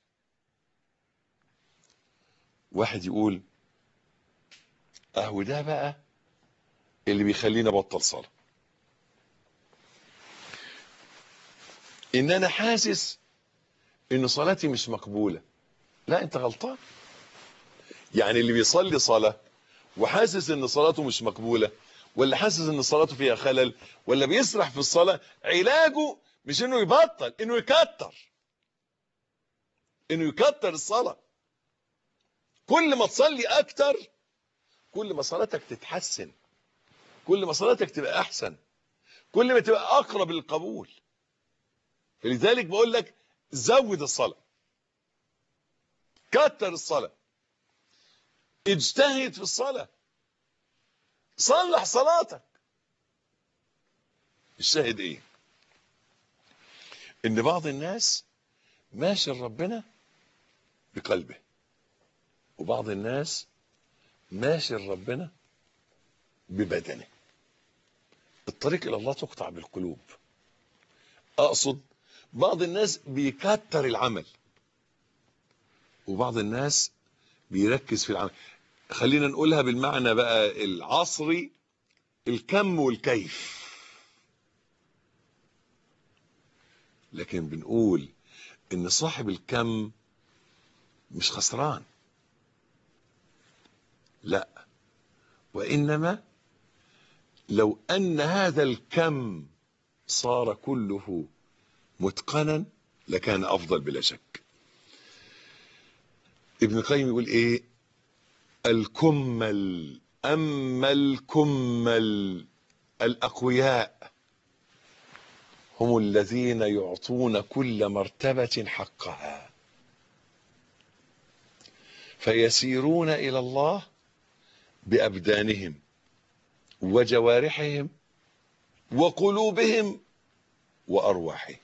واحد يقول اهو ده بقى اللي بيخلينا بطل صلاة ان انا حاسس ان صلاتي مش مقبولة لا انت غلطان يعني اللي بيصلي صلاة وحاسس ان صلاته مش مقبولة ولا حاسس ان صلاته فيها خلل ولا بيسرح في الصلاة علاجه مش انه يبطل انه يكتر انه يكتر الصلاة كل ما تصلي اكتر كل ما صلاتك تتحسن كل ما صلاتك تبقى احسن كل ما تبقى اقرب للقبول فلذلك بقول لك زود الصلاة كتر الصلاة اجتهد في الصلاة صلح صلاتك الشاهد ايه ان بعض الناس ماشي لربنا بقلبه وبعض الناس ماشي لربنا ببدنه الطريق الى الله تقطع بالقلوب اقصد بعض الناس بيكتر العمل وبعض الناس بيركز في العمل خلينا نقولها بالمعنى بقى العصري الكم والكيف لكن بنقول ان صاحب الكم مش خسران لا وانما لو ان هذا الكم صار كله متقنا لكان افضل بلا شك ابن القيم يقول ايه الكمل اما الكمل الاقوياء هم الذين يعطون كل مرتبه حقها فيسيرون الى الله بابدانهم وجوارحهم وقلوبهم وارواحهم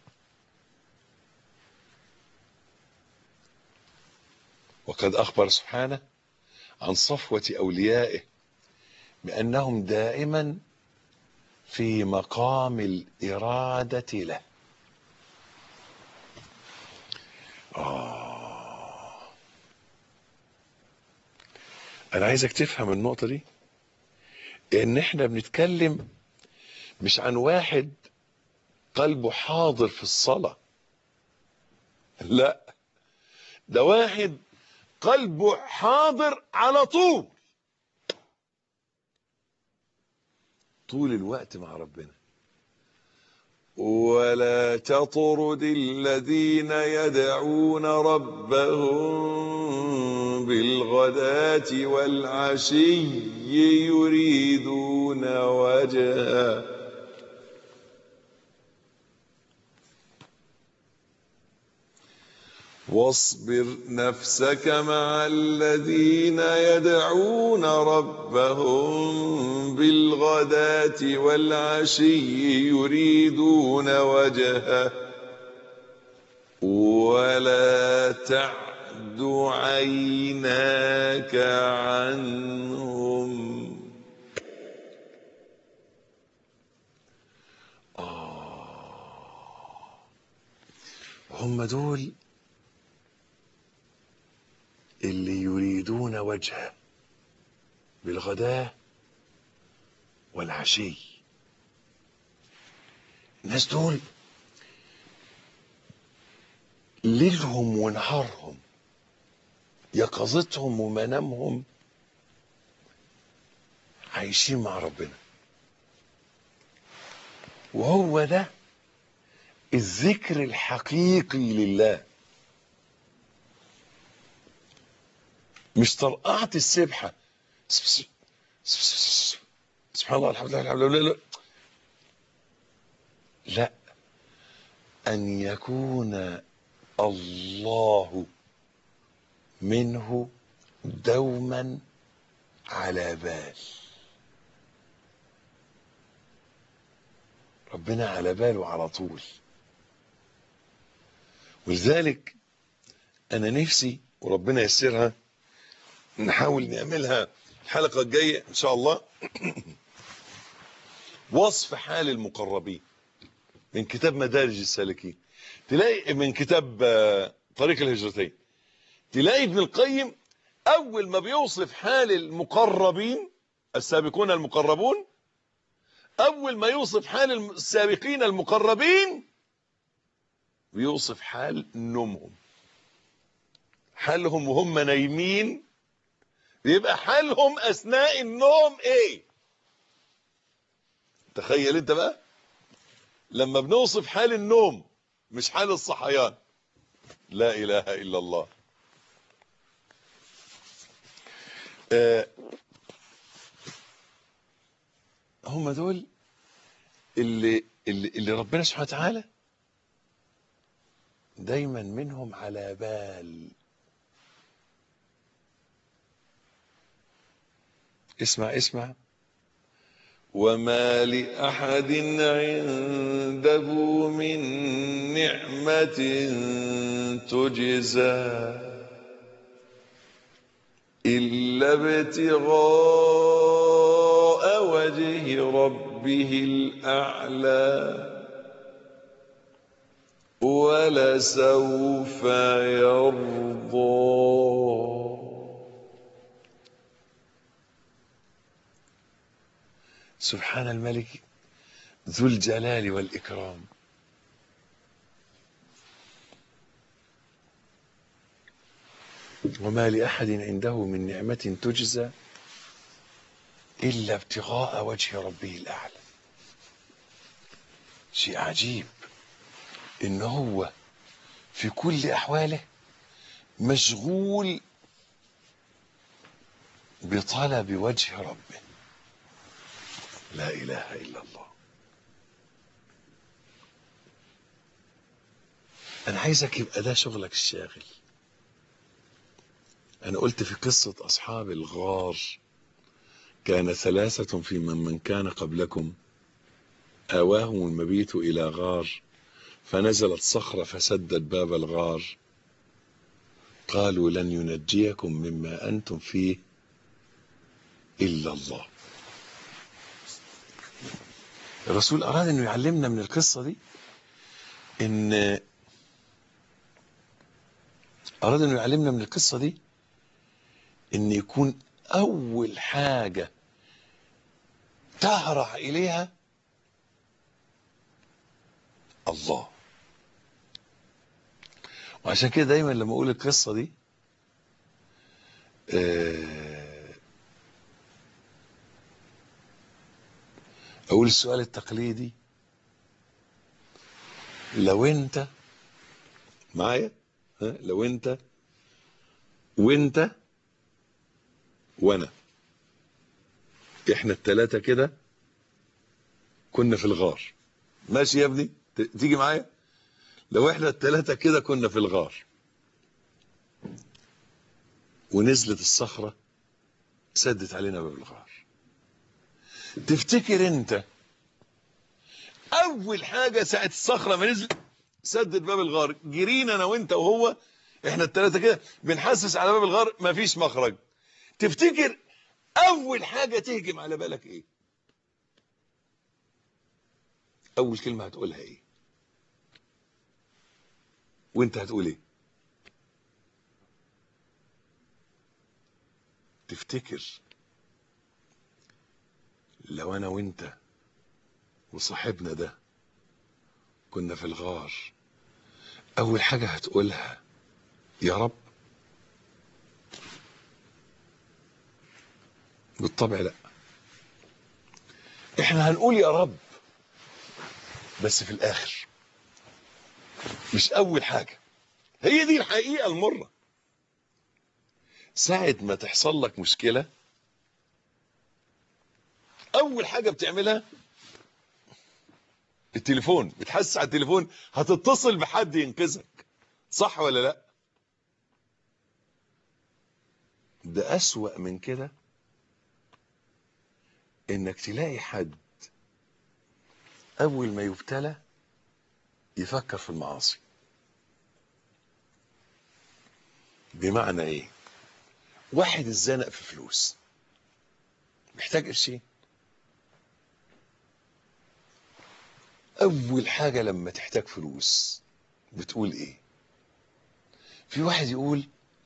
وقد اخبر سبحانه عن صفوه اوليائه بانهم دائما في مقام الاراده له آه. انا عايزك تفهم النقطه دي ان احنا بنتكلم مش عن واحد قلبه حاضر في الصلاه لا ده واحد قلبه حاضر على طول طول الوقت مع ربنا ولا تطرد الذين يدعون ربهم بالغداة والعشي يريدون وجهه واصبر نفسك مع الذين يدعون ربهم بالغداة والعشي يريدون وجهه ولا تعد عيناك عنهم آه هم دول اللي يريدون وجهه بالغداة والعشي الناس دول ليلهم ونهارهم يقظتهم ومنامهم عايشين مع ربنا وهو ده الذكر الحقيقي لله مش طرقعة السبحة سبحان الله الحمد لله الحمد لله لا لا أن يكون الله منه دوما على بال ربنا على باله على طول ولذلك أنا نفسي وربنا يسرها نحاول نعملها الحلقة الجاية إن شاء الله وصف حال المقربين من كتاب مدارج السالكين تلاقي من كتاب طريق الهجرتين تلاقي ابن القيم أول ما بيوصف حال المقربين السابقون المقربون أول ما يوصف حال السابقين المقربين بيوصف حال نومهم حالهم وهم نايمين بيبقى حالهم اثناء النوم ايه تخيل انت بقى لما بنوصف حال النوم مش حال الصحيان لا اله الا الله آه هم دول اللي, اللي اللي ربنا سبحانه وتعالى دايما منهم على بال اسمع اسمع وما لأحد عنده من نعمة تجزى إلا ابتغاء وجه ربه الأعلى ولسوف يرضى سبحان الملك ذو الجلال والإكرام وما لأحد عنده من نعمة تجزى إلا ابتغاء وجه ربه الأعلى شيء عجيب إن هو في كل أحواله مشغول بطلب وجه ربه لا إله إلا الله أنا عايزك يبقى ده شغلك الشاغل أنا قلت في قصة أصحاب الغار كان ثلاثة في من من كان قبلكم آواهم المبيت إلى غار فنزلت صخرة فسدت باب الغار قالوا لن ينجيكم مما أنتم فيه إلا الله الرسول أراد أنه يعلمنا من القصة دي إن أراد أنه يعلمنا من القصة دي إن يكون أول حاجة تهرع إليها الله وعشان كده دايما لما أقول القصة دي آه، أقول السؤال التقليدي لو أنت معايا ها لو أنت وأنت وأنا إحنا التلاتة كده كنا في الغار ماشي يا ابني ت- تيجي معايا لو إحنا التلاتة كده كنا في الغار ونزلت الصخرة سدت علينا باب الغار تفتكر انت اول حاجة ساعة الصخرة ما نزلت سدت باب الغار جرينا انا وانت وهو احنا التلاتة كده بنحسس على باب الغار مفيش مخرج تفتكر اول حاجة تهجم على بالك ايه اول كلمة هتقولها ايه وانت هتقول ايه تفتكر لو انا وانت وصاحبنا ده كنا في الغار اول حاجة هتقولها يا رب بالطبع لا احنا هنقول يا رب بس في الاخر مش اول حاجة هي دي الحقيقة المرة ساعة ما تحصل لك مشكلة اول حاجة بتعملها التليفون بتحسس على التليفون هتتصل بحد ينقذك صح ولا لا ده اسوأ من كده انك تلاقي حد اول ما يبتلى يفكر في المعاصي بمعنى ايه واحد اتزنق في فلوس محتاج قرشين اول حاجة لما تحتاج فلوس بتقول ايه في واحد يقول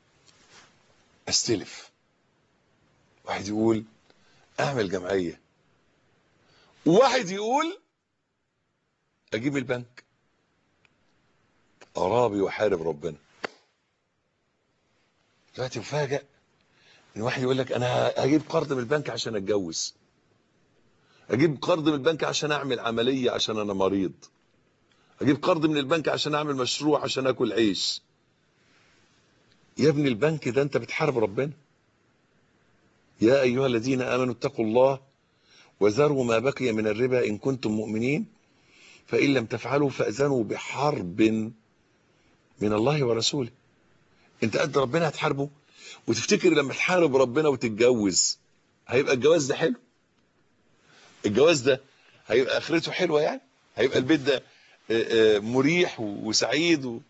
استلف واحد يقول اعمل جمعية واحد يقول اجيب البنك ارابي واحارب ربنا دلوقتي مفاجئ ان واحد يقول لك انا هجيب قرض من البنك عشان اتجوز اجيب قرض من البنك عشان اعمل عملية عشان انا مريض اجيب قرض من البنك عشان اعمل مشروع عشان اكل عيش يا ابني البنك ده انت بتحارب ربنا يا ايها الذين امنوا اتقوا الله وذروا ما بقي من الربا ان كنتم مؤمنين فان لم تفعلوا فاذنوا بحرب من الله ورسوله انت قد ربنا هتحاربه وتفتكر لما تحارب ربنا وتتجوز هيبقى الجواز ده حلو الجواز ده هيبقى اخرته حلوه يعني هيبقى البيت ده آه، آه، مريح وسعيد و...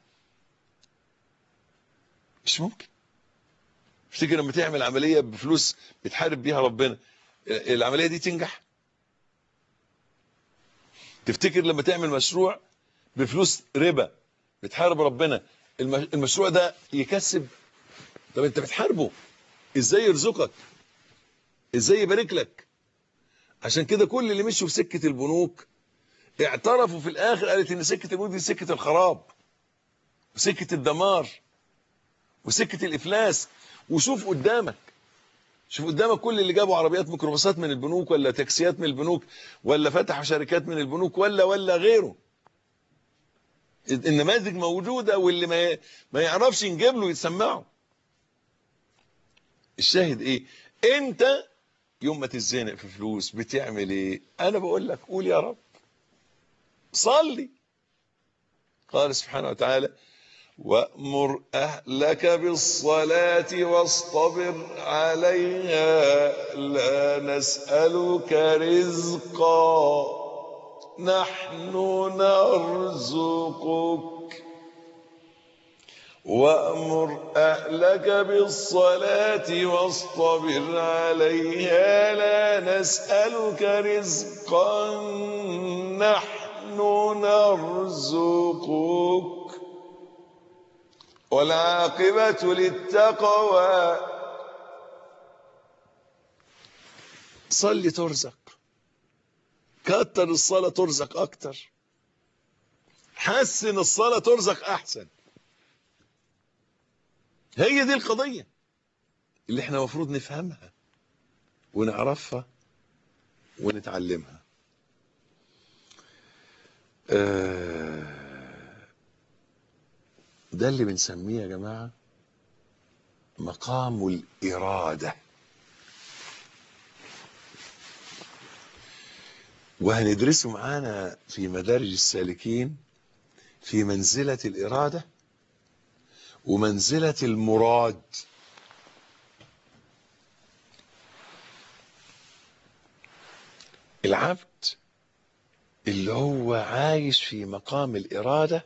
مش ممكن تفتكر لما تعمل عمليه بفلوس بتحارب بيها ربنا آه، العمليه دي تنجح تفتكر لما تعمل مشروع بفلوس ربا بتحارب ربنا الم- المشروع ده يكسب طب انت بتحاربه ازاي يرزقك ازاي يبارك لك عشان كده كل اللي مشوا في سكة البنوك اعترفوا في الاخر قالت ان سكة البنوك دي سكة الخراب وسكة الدمار وسكة الافلاس وشوف قدامك شوف قدامك كل اللي جابوا عربيات ميكروباصات من البنوك ولا تاكسيات من البنوك ولا فتحوا شركات من البنوك ولا ولا غيره النماذج موجودة واللي ما ما يعرفش نجيب له يتسمعه الشاهد ايه انت يوم ما تتزنق في فلوس بتعمل ايه انا بقول لك قول يا رب صلي قال سبحانه وتعالى وأمر أهلك بالصلاة واصطبر عليها لا نسألك رزقا نحن نرزقك وأمر أهلك بالصلاة واصطبر عليها لا نسألك رزقا نحن نرزقك والعاقبة للتقوى صلي ترزق كتر الصلاة ترزق أكتر حسن الصلاة ترزق أحسن هي دي القضية اللي احنا المفروض نفهمها ونعرفها ونتعلمها آه ده اللي بنسميه يا جماعة مقام الإرادة وهندرسه معانا في مدارج السالكين في منزلة الإرادة ومنزلة المراد العبد اللي هو عايش في مقام الإرادة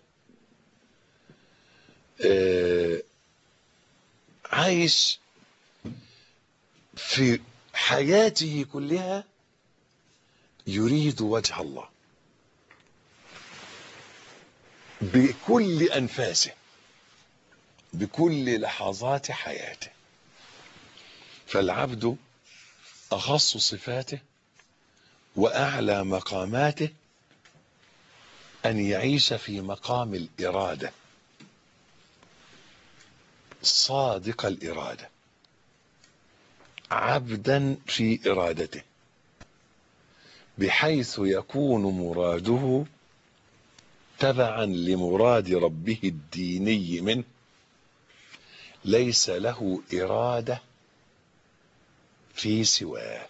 آه، عايش في حياته كلها يريد وجه الله بكل أنفاسه بكل لحظات حياته فالعبد أخص صفاته وأعلى مقاماته أن يعيش في مقام الإرادة صادق الإرادة عبدا في إرادته بحيث يكون مراده تبعا لمراد ربه الديني منه ليس له إرادة في سواه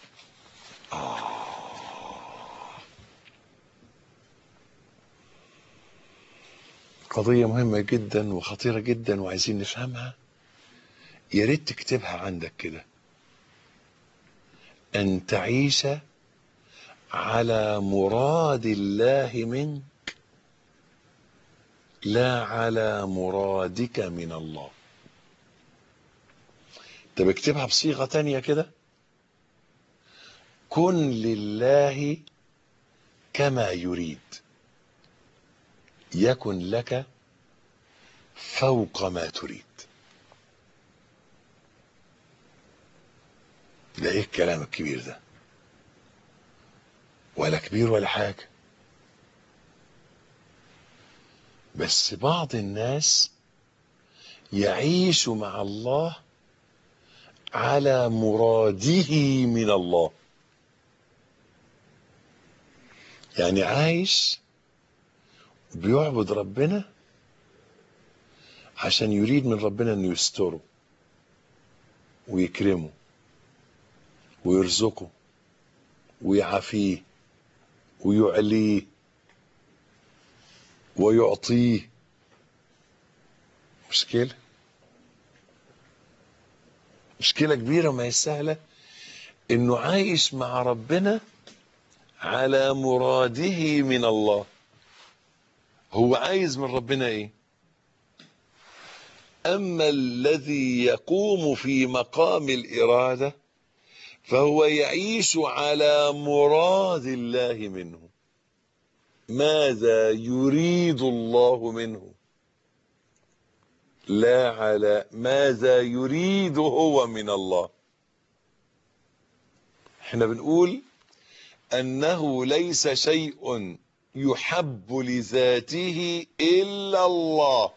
قضية مهمة جدا وخطيرة جدا وعايزين نفهمها يا ريت تكتبها عندك كده أن تعيش على مراد الله منك لا على مرادك من الله طب اكتبها بصيغة تانية كده كن لله كما يريد يكن لك فوق ما تريد ده ايه الكلام الكبير ده ولا كبير ولا حاجة بس بعض الناس يعيش مع الله على مراده من الله يعني عايش بيعبد ربنا عشان يريد من ربنا انه يستره ويكرمه ويرزقه ويعافيه ويعليه ويعطيه مشكلة مشكلة كبيرة وما هي سهلة انه عايش مع ربنا على مراده من الله هو عايز من ربنا ايه اما الذي يقوم في مقام الاراده فهو يعيش على مراد الله منه ماذا يريد الله منه لا على ماذا يريد هو من الله احنا بنقول انه ليس شيء يحب لذاته الا الله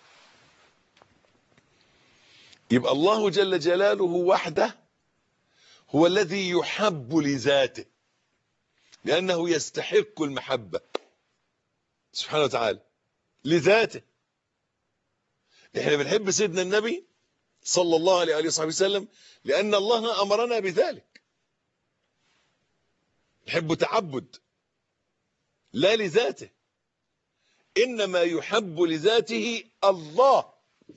يبقى الله جل جلاله وحده هو الذي يحب لذاته لانه يستحق المحبه سبحانه وتعالى لذاته احنا بنحب سيدنا النبي صلى الله عليه وآله وصحبه وسلم لأن الله أمرنا بذلك نحب تعبد لا لذاته إنما يحب لذاته الله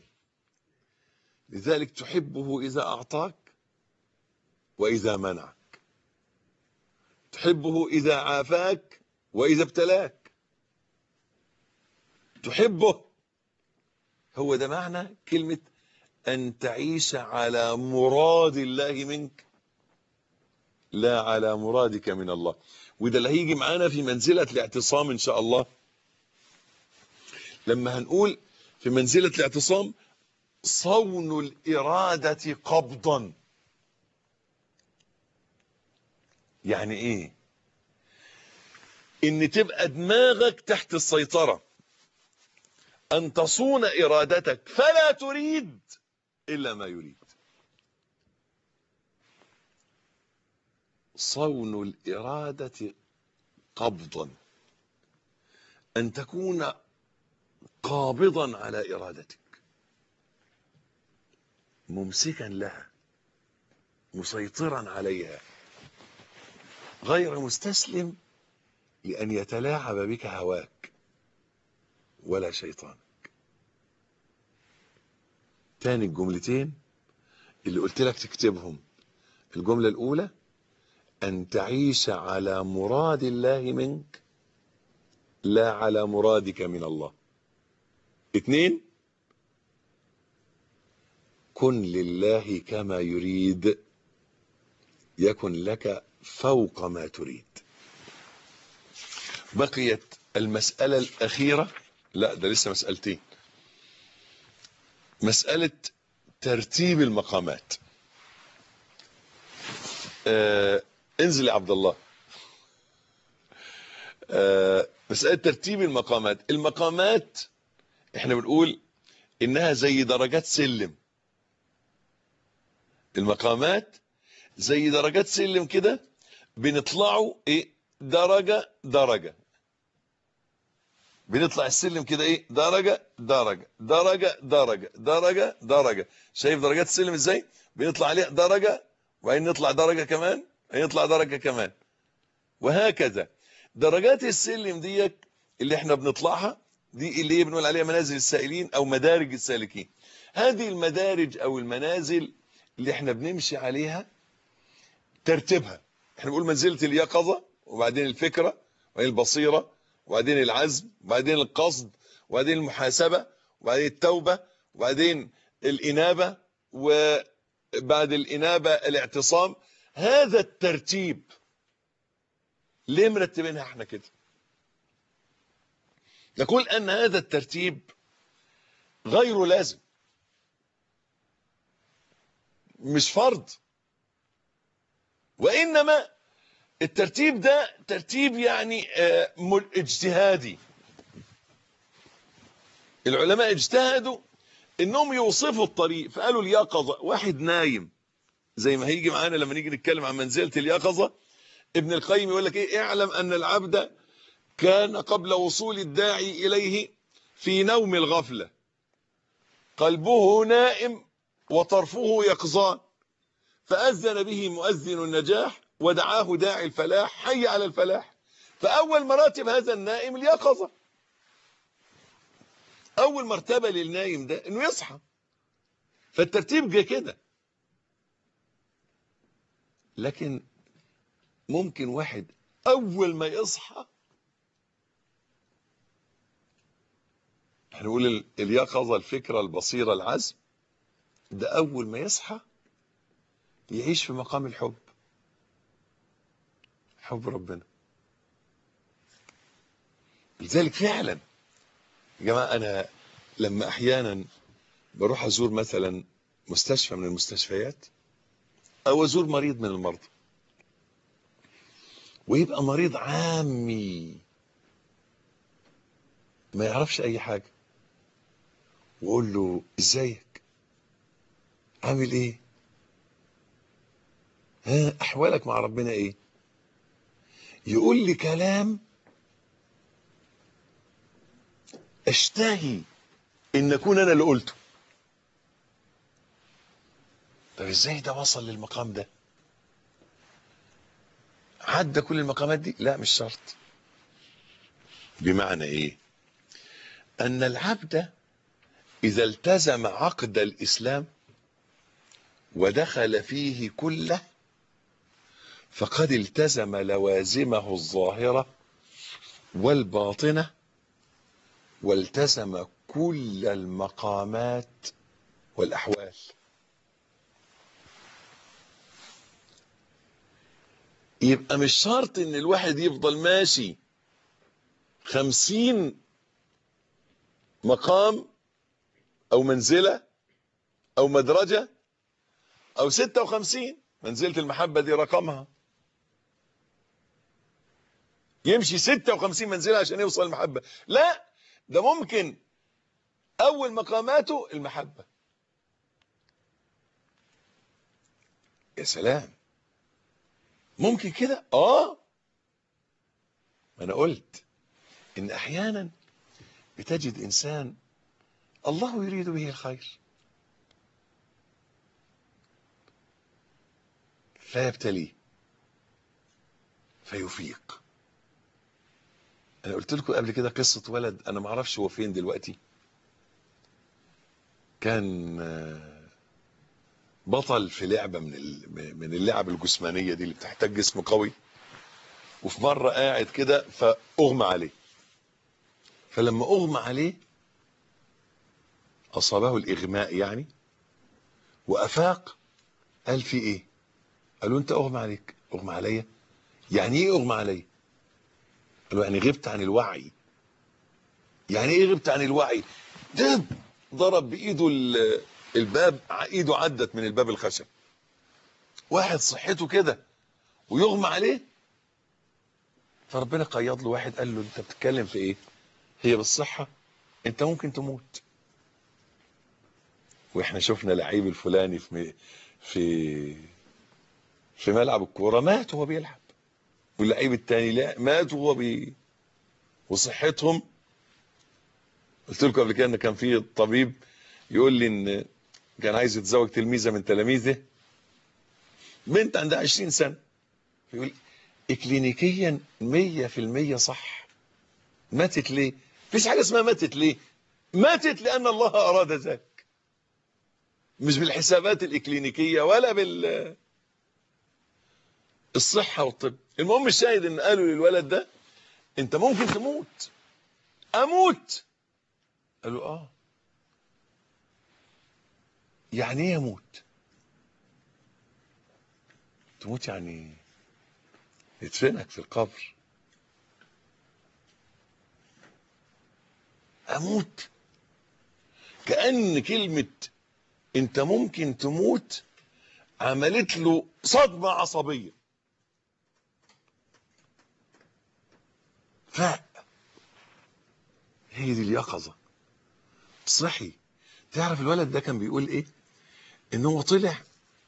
لذلك تحبه إذا أعطاك وإذا منعك تحبه إذا عافاك وإذا ابتلاك تحبه هو ده معنى كلمة أن تعيش على مراد الله منك لا على مرادك من الله وده اللي هيجي معانا في منزلة الاعتصام إن شاء الله لما هنقول في منزلة الاعتصام صون الإرادة قبضا يعني إيه إن تبقى دماغك تحت السيطرة أن تصون إرادتك فلا تريد إلا ما يريد صون الإرادة قبضا أن تكون قابضا على إرادتك ممسكا لها مسيطرا عليها غير مستسلم لأن يتلاعب بك هواك ولا شيطانك تاني الجملتين اللي قلت لك تكتبهم الجملة الأولى أن تعيش على مراد الله منك لا على مرادك من الله اثنين كن لله كما يريد يكن لك فوق ما تريد بقيت المسألة الأخيرة لا ده لسه مسألتين مسألة ترتيب المقامات آه انزل يا عبد الله آه مسألة ترتيب المقامات المقامات احنا بنقول انها زي درجات سلم المقامات زي درجات سلم كده بنطلعوا ايه درجة درجة بنطلع السلم كده ايه درجة درجة درجة درجة درجة درجة شايف درجات السلم ازاي بنطلع عليها درجة وبعدين نطلع درجة كمان وبعدين نطلع درجة كمان وهكذا درجات السلم دي اللي احنا بنطلعها دي اللي هي بنقول عليها منازل السائلين او مدارج السالكين هذه المدارج او المنازل اللي احنا بنمشي عليها ترتيبها احنا بنقول منزلة اليقظة وبعدين الفكرة وبعدين البصيرة وبعدين العزم وبعدين القصد وبعدين المحاسبة وبعدين التوبة وبعدين الإنابة وبعد الإنابة الاعتصام هذا الترتيب ليه مرتبينها احنا كده نقول أن هذا الترتيب غير لازم مش فرض وإنما الترتيب ده ترتيب يعني اجتهادي العلماء اجتهدوا انهم يوصفوا الطريق فقالوا اليقظة واحد نايم زي ما هيجي معانا لما نيجي نتكلم عن منزلة اليقظة ابن القيم يقول لك ايه اعلم ان العبد كان قبل وصول الداعي اليه في نوم الغفلة قلبه نائم وطرفه يقظان فأذن به مؤذن النجاح ودعاه داعي الفلاح حي على الفلاح فأول مراتب هذا النائم اليقظة أول مرتبة للنايم ده إنه يصحى فالترتيب جه كده لكن ممكن واحد أول ما يصحى هنقول اليقظة الفكرة البصيرة العزم ده أول ما يصحى يعيش في مقام الحب حب ربنا لذلك فعلا يا جماعة أنا لما أحيانا بروح أزور مثلا مستشفى من المستشفيات أو أزور مريض من المرضى ويبقى مريض عامي ما يعرفش أي حاجة وأقول له إزيك عامل إيه ها أحوالك مع ربنا إيه يقول لي كلام اشتهي ان اكون انا اللي قلته طب ازاي ده وصل للمقام ده عدى كل المقامات دي لا مش شرط بمعنى ايه ان العبد اذا التزم عقد الاسلام ودخل فيه كله فقد التزم لوازمه الظاهره والباطنه والتزم كل المقامات والأحوال يبقى مش شرط ان الواحد يفضل ماشي خمسين مقام او منزلة او مدرجة او ستة وخمسين منزلة المحبة دي رقمها يمشي ستة وخمسين منزلة عشان يوصل المحبة لا ده ممكن اول مقاماته المحبة يا سلام ممكن كده اه ما انا قلت ان احيانا بتجد انسان الله يريد به الخير فيبتليه فيفيق انا قلت لكم قبل كده قصة ولد انا ما اعرفش هو فين دلوقتي كان بطل في لعبة من من اللعب الجسمانية دي اللي بتحتاج جسم قوي وفي مرة قاعد كده فاغمى عليه فلما اغمى عليه اصابه الاغماء يعني وافاق قال في ايه قالوا انت اغمى عليك اغمى عليا يعني ايه اغمى عليا قالوا يعني غبت عن الوعي يعني ايه غبت عن الوعي دب ضرب بايده الباب ايده عدت من الباب الخشب واحد صحته كده ويغمى عليه فربنا قيض له واحد قال له انت بتتكلم في ايه هي بالصحة انت ممكن تموت واحنا شفنا لعيب الفلاني في في في ملعب الكوره مات وهو بيلعب واللعيب التاني لا مات وهو بي وصحتهم قلت لكم قبل كده ان كان في طبيب يقول لي ان كان عايز يتزوج تلميذه من تلاميذه بنت عندها 20 سنه يقول اكلينيكيا 100% صح ماتت ليه مفيش حاجه اسمها ماتت ليه ماتت لان الله اراد ذلك مش بالحسابات الاكلينيكيه ولا بال الصحه والطب المهم الشاهد ان قالوا للولد ده انت ممكن تموت اموت قالوا اه يعني ايه اموت تموت يعني يدفنك في القبر اموت كأن كلمة انت ممكن تموت عملت له صدمة عصبية فاق هي دي اليقظة صحي تعرف الولد ده كان بيقول ايه ان هو طلع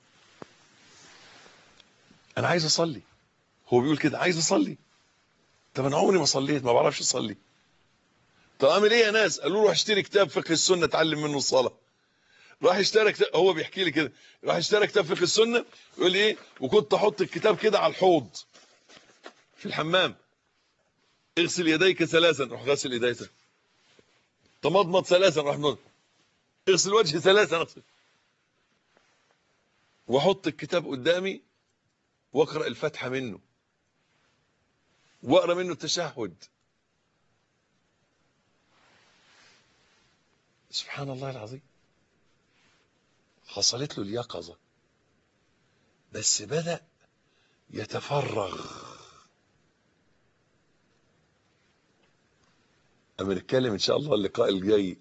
انا عايز اصلي هو بيقول كده عايز اصلي طب انا عمري ما صليت ما بعرفش اصلي طب اعمل ايه يا ناس قالوا له روح اشتري كتاب فقه السنه اتعلم منه الصلاه راح اشترى كتاب هو بيحكي لي كده راح اشترى كتاب فقه السنه يقول لي ايه وكنت احط الكتاب كده على الحوض في الحمام اغسل يديك ثلاثا روح غسل يديك تمضمض ثلاثا روح مضمض اغسل وجهي ثلاثا اغسل واحط الكتاب قدامي واقرا الفاتحه منه واقرا منه التشهد سبحان الله العظيم حصلت له اليقظه بس بدا يتفرغ اما نتكلم ان شاء الله اللقاء الجاي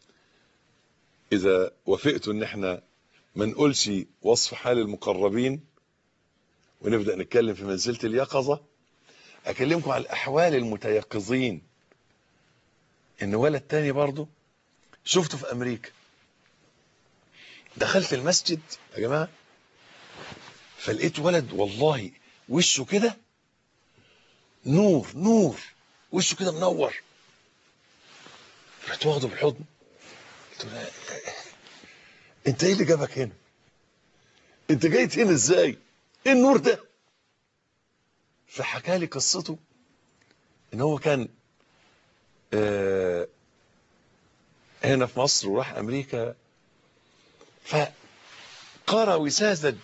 اذا وافقتوا ان احنا ما نقولش وصف حال المقربين ونبدا نتكلم في منزله اليقظه اكلمكم عن الاحوال المتيقظين ان ولد تاني برضه شفته في امريكا دخلت المسجد يا جماعه فلقيت ولد والله وشه كده نور نور وشه كده منور رحت واخده بالحضن قلت له انت ايه اللي جابك هنا انت جيت هنا ازاي ايه النور ده فحكى لي قصته ان هو كان آه هنا في مصر وراح امريكا فقرا وساذج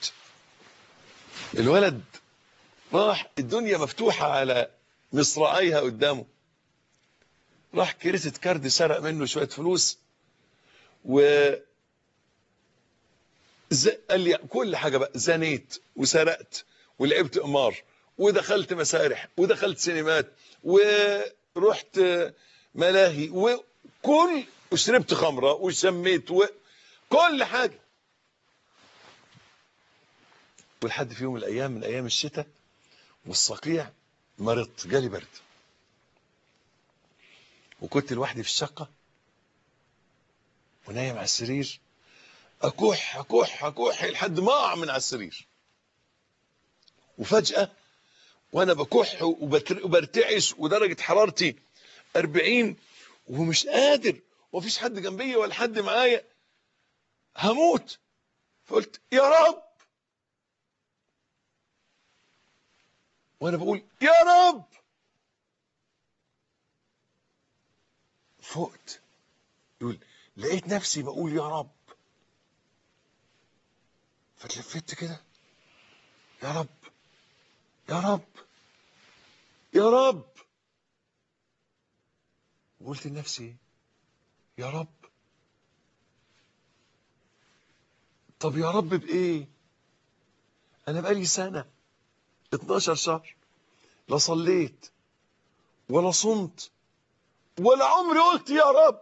الولد راح الدنيا مفتوحه على مصراعيها قدامه راح كريتة كارد سرق منه شويه فلوس و ز... قال لي كل حاجه بقى زنيت وسرقت ولعبت قمار ودخلت مسارح ودخلت سينمات ورحت ملاهي وكل وشربت خمره وشميت وكل حاجه ولحد في يوم من الايام من ايام الشتاء والصقيع مرضت جالي برد وكنت لوحدي في الشقه ونايم على السرير اكح اكح اكح لحد ما اقع من على السرير وفجاه وانا بكح وبرتعش ودرجه حرارتي 40 ومش قادر ومفيش حد جنبي ولا حد معايا هموت فقلت يا رب وانا بقول يا رب فقت يقول لقيت نفسي بقول يا رب فتلفت كده يا رب يا رب يا رب وقلت لنفسي يا رب طب يا رب بايه انا بقالي سنه 12 شهر لا صليت ولا صمت ولا عمري قلت يا رب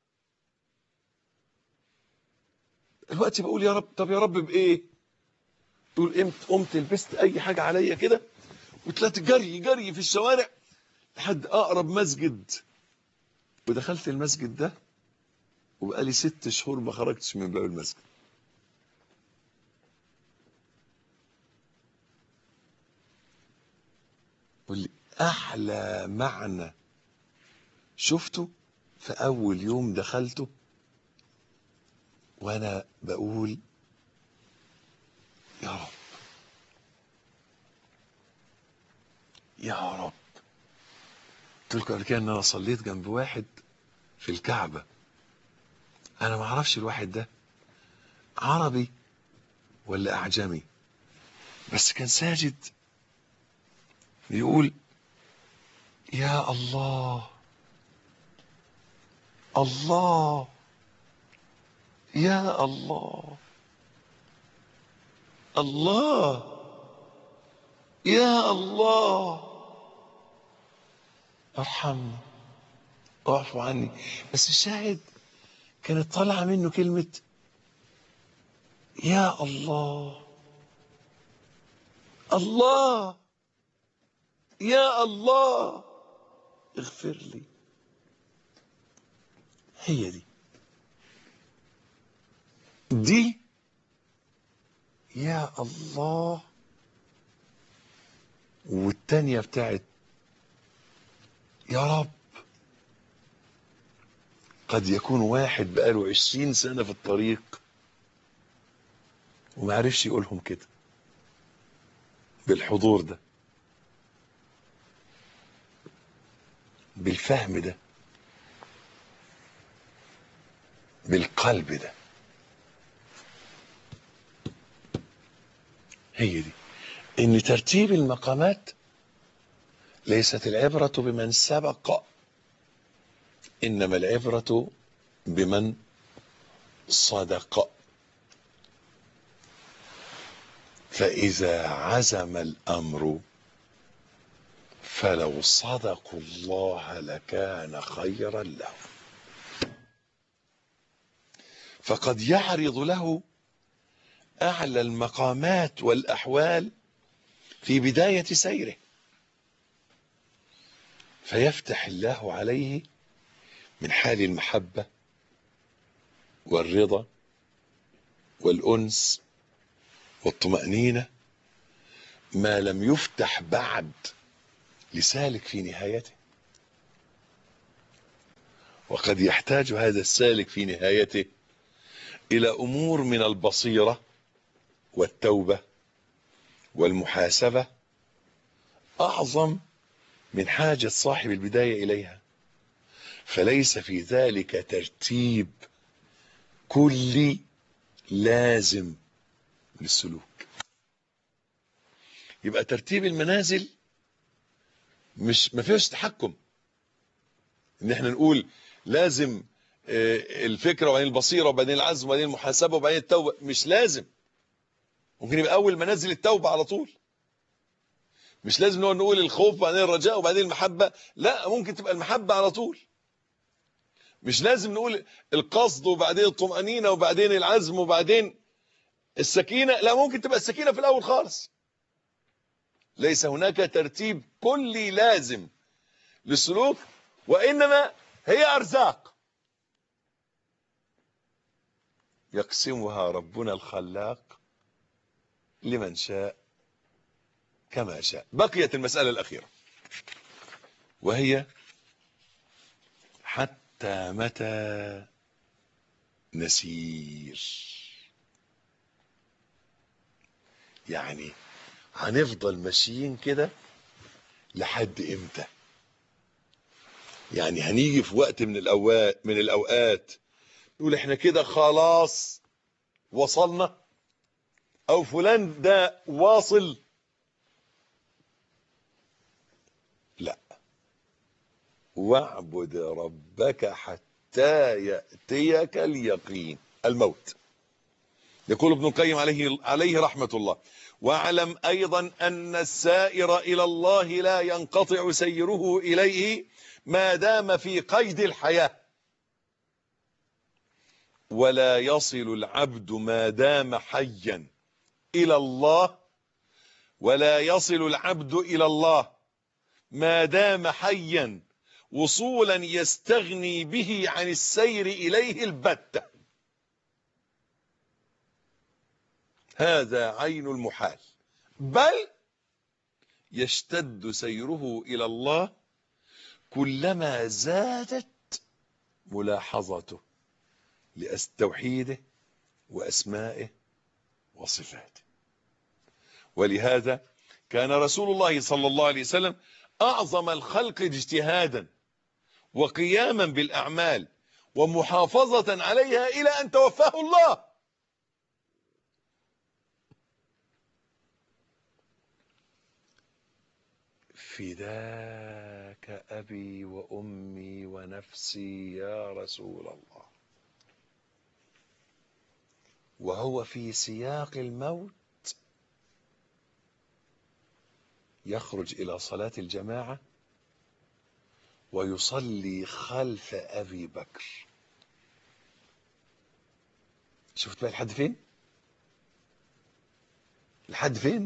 دلوقتي بقول يا رب طب يا رب بايه تقول قمت قمت لبست اي حاجه عليا كده وطلعت جري جري في الشوارع لحد اقرب مسجد ودخلت المسجد ده وبقالي ست شهور ما خرجتش من باب المسجد واللي احلى معنى شفته في اول يوم دخلته وانا بقول يا رب يا رب قلت لكم قبل كده ان انا صليت جنب واحد في الكعبه انا ما اعرفش الواحد ده عربي ولا اعجمي بس كان ساجد يقول يا الله الله يا الله الله يا الله ارحمني اعفو عني بس الشاهد كانت طالعه منه كلمه يا الله الله يا الله اغفر لي هي دي دي يا الله والتانية بتاعت يا رب قد يكون واحد بقاله عشرين سنة في الطريق وما عرفش يقولهم كده بالحضور ده بالفهم ده بالقلب ده هي دي ان ترتيب المقامات ليست العبرة بمن سبق انما العبرة بمن صدق فاذا عزم الامر فلو صدقوا الله لكان خيرا لهم فقد يعرض له اعلى المقامات والاحوال في بدايه سيره فيفتح الله عليه من حال المحبه والرضا والانس والطمانينه ما لم يفتح بعد لسالك في نهايته وقد يحتاج هذا السالك في نهايته الى امور من البصيره والتوبه والمحاسبه اعظم من حاجه صاحب البدايه اليها فليس في ذلك ترتيب كلي لازم للسلوك يبقى ترتيب المنازل مش ما فيهوش تحكم ان احنا نقول لازم الفكره وبعدين البصيره وبعدين العزم وبعدين المحاسبه وبعدين التوبه مش لازم ممكن يبقى اول منازل التوبه على طول مش لازم نقول نقول الخوف وبعدين الرجاء وبعدين المحبه لا ممكن تبقى المحبه على طول مش لازم نقول القصد وبعدين الطمانينه وبعدين العزم وبعدين السكينه لا ممكن تبقى السكينه في الاول خالص ليس هناك ترتيب كلي لازم للسلوك وانما هي ارزاق يقسمها ربنا الخلاق لمن شاء كما شاء بقيت المسألة الأخيرة وهي حتى متى نسير يعني هنفضل ماشيين كده لحد امتى يعني هنيجي في وقت من الاوقات من الاوقات نقول احنا كده خلاص وصلنا او فلان ده واصل لا واعبد ربك حتى ياتيك اليقين الموت يقول ابن القيم عليه عليه رحمه الله واعلم ايضا ان السائر الى الله لا ينقطع سيره اليه ما دام في قيد الحياه ولا يصل العبد ما دام حيا الى الله ولا يصل العبد الى الله ما دام حيا وصولا يستغني به عن السير اليه البته هذا عين المحال بل يشتد سيره الى الله كلما زادت ملاحظته لتوحيده واسمائه وصفاته ولهذا كان رسول الله صلى الله عليه وسلم اعظم الخلق اجتهادا وقياما بالاعمال ومحافظه عليها الى ان توفاه الله فداك ابي وامي ونفسي يا رسول الله وهو في سياق الموت يخرج الى صلاه الجماعه ويصلي خلف ابي بكر شفت بقى لحد فين لحد فين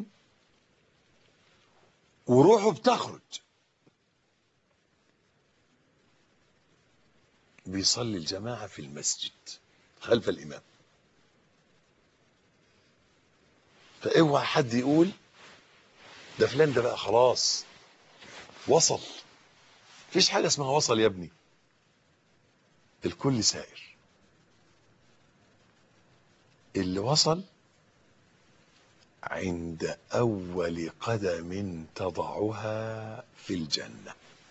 وروحه بتخرج بيصلي الجماعة في المسجد خلف الإمام فاوعى حد يقول ده فلان ده بقى خلاص وصل مفيش حاجة اسمها وصل يا ابني الكل سائر اللي وصل عند أول قدم تضعها في الجنة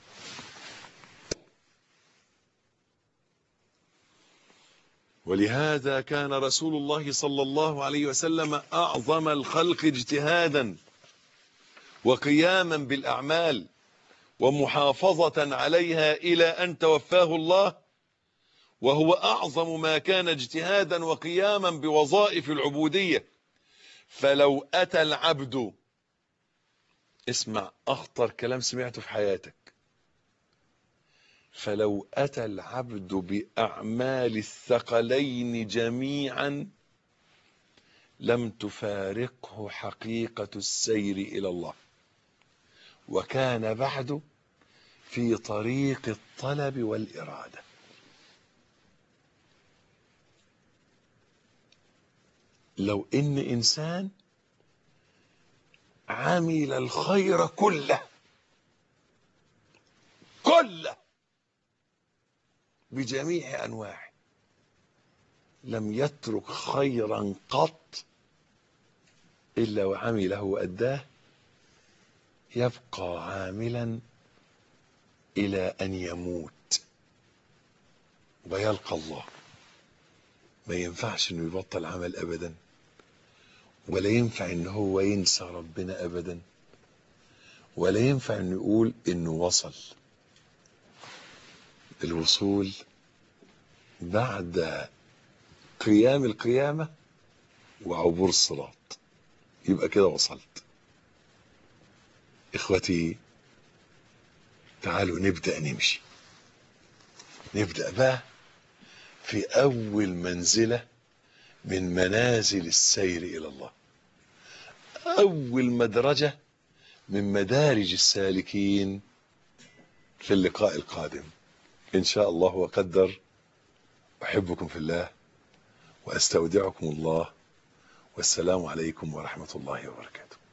ولهذا كان رسول الله صلى الله عليه وسلم أعظم الخلق اجتهادا وقياما بالأعمال ومحافظة عليها إلى أن توفاه الله وهو أعظم ما كان اجتهادا وقياما بوظائف العبودية فلو أتى العبد اسمع اخطر كلام سمعته في حياتك فلو اتى العبد باعمال الثقلين جميعا لم تفارقه حقيقة السير الى الله وكان بعد في طريق الطلب والاراده لو ان انسان عمل الخير كله كله بجميع انواعه لم يترك خيرا قط الا وعمله واداه يبقى عاملا الى ان يموت ويلقى الله ما ينفعش انه يبطل عمل ابدا ولا ينفع ان هو ينسى ربنا ابدا ولا ينفع انه يقول انه وصل الوصول بعد قيام القيامة وعبور الصراط يبقى كده وصلت اخوتي تعالوا نبدأ نمشي نبدأ بقى في اول منزلة من منازل السير الى الله اول مدرجة من مدارج السالكين في اللقاء القادم ان شاء الله وقدر احبكم في الله واستودعكم الله والسلام عليكم ورحمة الله وبركاته